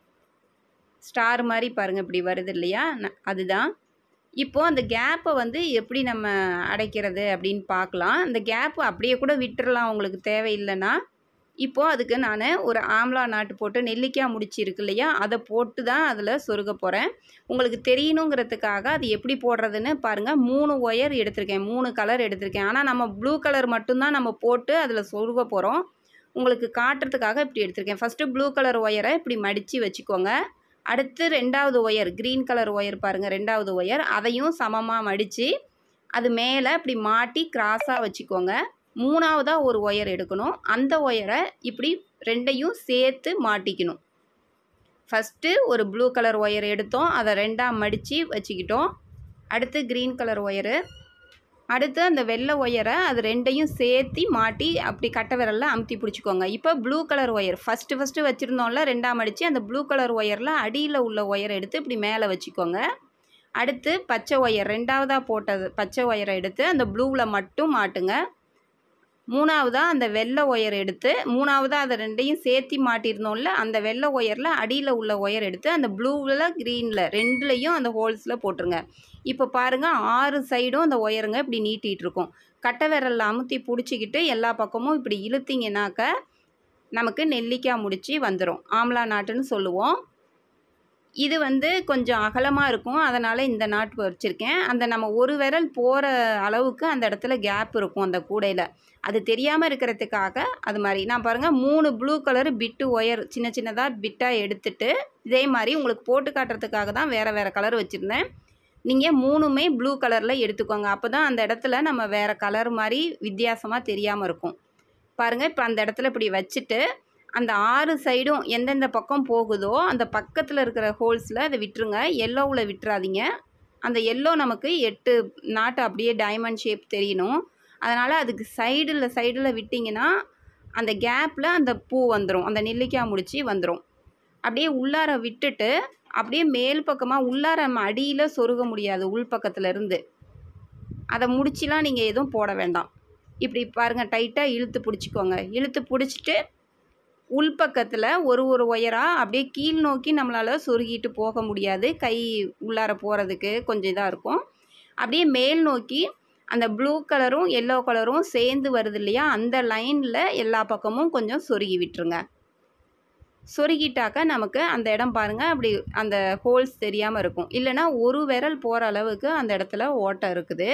ஸ்டார் மாதிரி பாருங்கள் இப்படி வருது இல்லையா அதுதான் இப்போது அந்த கேப்பை வந்து எப்படி நம்ம அடைக்கிறது அப்படின்னு பார்க்கலாம் அந்த கேப்பு அப்படியே கூட விட்டுறலாம் உங்களுக்கு தேவையில்லைன்னா இப்போது அதுக்கு நான் ஒரு ஆம்லா நாட்டு போட்டு நெல்லிக்காய் முடிச்சு இருக்கு இல்லையா அதை போட்டு தான் அதில் சொருக போகிறேன் உங்களுக்கு தெரியணுங்கிறதுக்காக அது எப்படி போடுறதுன்னு பாருங்கள் மூணு ஒயர் எடுத்திருக்கேன் மூணு கலர் எடுத்திருக்கேன் ஆனால் நம்ம ப்ளூ கலர் மட்டும்தான் நம்ம போட்டு அதில் சொருக போகிறோம் உங்களுக்கு காட்டுறதுக்காக இப்படி எடுத்திருக்கேன் ஃபஸ்ட்டு ப்ளூ கலர் ஒயரை இப்படி மடித்து வச்சுக்கோங்க அடுத்து ரெண்டாவது ஒயர் க்ரீன் கலர் ஒயர் பாருங்கள் ரெண்டாவது ஒயர் அதையும் சமமாக மடித்து அது மேலே இப்படி மாட்டி கிராஸாக வச்சுக்கோங்க மூணாவதாக ஒரு ஒயர் எடுக்கணும் அந்த ஒயரை இப்படி ரெண்டையும் சேர்த்து மாட்டிக்கணும் ஃபஸ்ட்டு ஒரு ப்ளூ கலர் ஒயர் எடுத்தோம் அதை ரெண்டாக மடித்து வச்சுக்கிட்டோம் அடுத்து க்ரீன் கலர் ஒயரு அடுத்து அந்த வெள்ளை ஒயரை அது ரெண்டையும் சேர்த்தி மாட்டி அப்படி கட்டை விரலில் அமுத்தி பிடிச்சிக்கோங்க இப்போ blue colour wire first first வச்சுருந்தோம்ல ரெண்டாம் அடித்து அந்த ப்ளூ கலர் ஒயரில் அடியில் உள்ள ஒயரை எடுத்து இப்படி மேலே வச்சுக்கோங்க அடுத்து பச்சை ஒயர் ரெண்டாவதாக போட்டது பச்சை ஒயரை எடுத்து அந்த ப்ளூவில் மட்டும் மாட்டுங்க மூணாவதாக அந்த வெள்ளை ஒயர் எடுத்து மூணாவதாக அதை ரெண்டையும் சேர்த்தி மாட்டியிருந்தோம்ல அந்த வெள்ளை ஒயரில் அடியில் உள்ள ஒயர் எடுத்து அந்த ப்ளூவில் க்ரீனில் ரெண்டுலேயும் அந்த ஹோல்ஸில் போட்டுருங்க இப்போ பாருங்கள் ஆறு சைடும் அந்த ஒயருங்க இப்படி நீட்டிகிட்டு இருக்கும் கட்டை விரலில் அமுத்தி பிடிச்சிக்கிட்டு எல்லா பக்கமும் இப்படி இழுத்திங்கனாக்க நமக்கு நெல்லிக்காய் முடிச்சு வந்துடும் ஆம்லா நாட்டுன்னு சொல்லுவோம் இது வந்து கொஞ்சம் அகலமாக இருக்கும் அதனால் இந்த நாட்டு வச்சுருக்கேன் அந்த நம்ம ஒரு விரல் போகிற அளவுக்கு அந்த இடத்துல கேப் இருக்கும் அந்த கூடையில் அது தெரியாமல் இருக்கிறதுக்காக அது மாதிரி நான் பாருங்கள் மூணு ப்ளூ கலர் பிட்டு ஒயர் சின்ன சின்னதாக பிட்டாக எடுத்துட்டு இதே மாதிரி உங்களுக்கு போட்டு காட்டுறதுக்காக தான் வேறு வேறு கலர் வச்சுருந்தேன் நீங்கள் மூணுமே ப்ளூ கலரில் எடுத்துக்கோங்க அப்போ தான் அந்த இடத்துல நம்ம வேறு கலர் மாதிரி வித்தியாசமாக தெரியாமல் இருக்கும் பாருங்கள் இப்போ அந்த இடத்துல இப்படி வச்சுட்டு அந்த ஆறு சைடும் எந்தெந்த பக்கம் போகுதோ அந்த பக்கத்தில் இருக்கிற ஹோல்ஸில் அதை விட்டுருங்க எல்லோவில் விட்டுறாதீங்க அந்த எல்லோ நமக்கு எட்டு நாட்டு அப்படியே டைமண்ட் ஷேப் தெரியணும் அதனால் அதுக்கு சைடில் சைடில் விட்டிங்கன்னா அந்த கேப்பில் அந்த பூ வந்துடும் அந்த நெல்லிக்காய் முடிச்சு வந்துடும் அப்படியே உள்ளார விட்டுட்டு அப்படியே மேல் பக்கமாக உள்ளார நம்ம அடியில் சொருக முடியாது உள் பக்கத்தில் இருந்து அதை முடிச்சுலாம் நீங்கள் எதுவும் போட வேண்டாம் இப்படி பாருங்கள் டைட்டாக இழுத்து பிடிச்சிக்கோங்க இழுத்து பிடிச்சிட்டு உள்பக்கத்தில் ஒரு ஒரு ஒயராக அப்படியே கீழ் நோக்கி நம்மளால் சொருகிட்டு போக முடியாது கை உள்ளார போகிறதுக்கு கொஞ்சம் இதாக இருக்கும் அப்படியே மேல் நோக்கி அந்த ப்ளூ கலரும் எல்லோ கலரும் சேர்ந்து வருது இல்லையா அந்த லைனில் எல்லா பக்கமும் கொஞ்சம் சொருகி விட்டுருங்க சொருகிட்டாக்க நமக்கு அந்த இடம் பாருங்கள் அப்படி அந்த ஹோல்ஸ் தெரியாமல் இருக்கும் இல்லைனா ஒரு விரல் போகிற அளவுக்கு அந்த இடத்துல ஓட்டை இருக்குது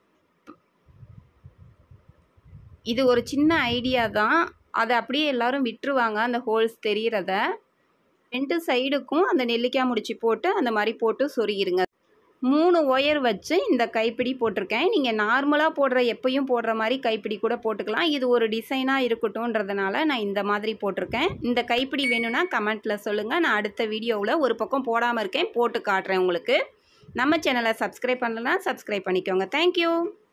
இது ஒரு சின்ன ஐடியா தான் அதை அப்படியே எல்லாரும் விட்டுருவாங்க அந்த ஹோல்ஸ் தெரிகிறத ரெண்டு சைடுக்கும் அந்த நெல்லிக்காய் முடிச்சு போட்டு அந்த மாதிரி போட்டு சொருகிருங்க மூணு ஒயர் வச்சு இந்த கைப்பிடி போட்டிருக்கேன் நீங்கள் நார்மலாக போடுற எப்பயும் போடுற மாதிரி கைப்பிடி கூட போட்டுக்கலாம் இது ஒரு டிசைனாக இருக்கட்டும்ன்றதுனால நான் இந்த மாதிரி போட்டிருக்கேன் இந்த கைப்பிடி வேணும்னா கமெண்ட்டில் சொல்லுங்கள் நான் அடுத்த வீடியோவில் ஒரு பக்கம் போடாமல் இருக்கேன் போட்டு காட்டுறேன் உங்களுக்கு நம்ம சேனலை சப்ஸ்கிரைப் பண்ணலன்னா சப்ஸ்கிரைப் பண்ணிக்கோங்க தேங்க்யூ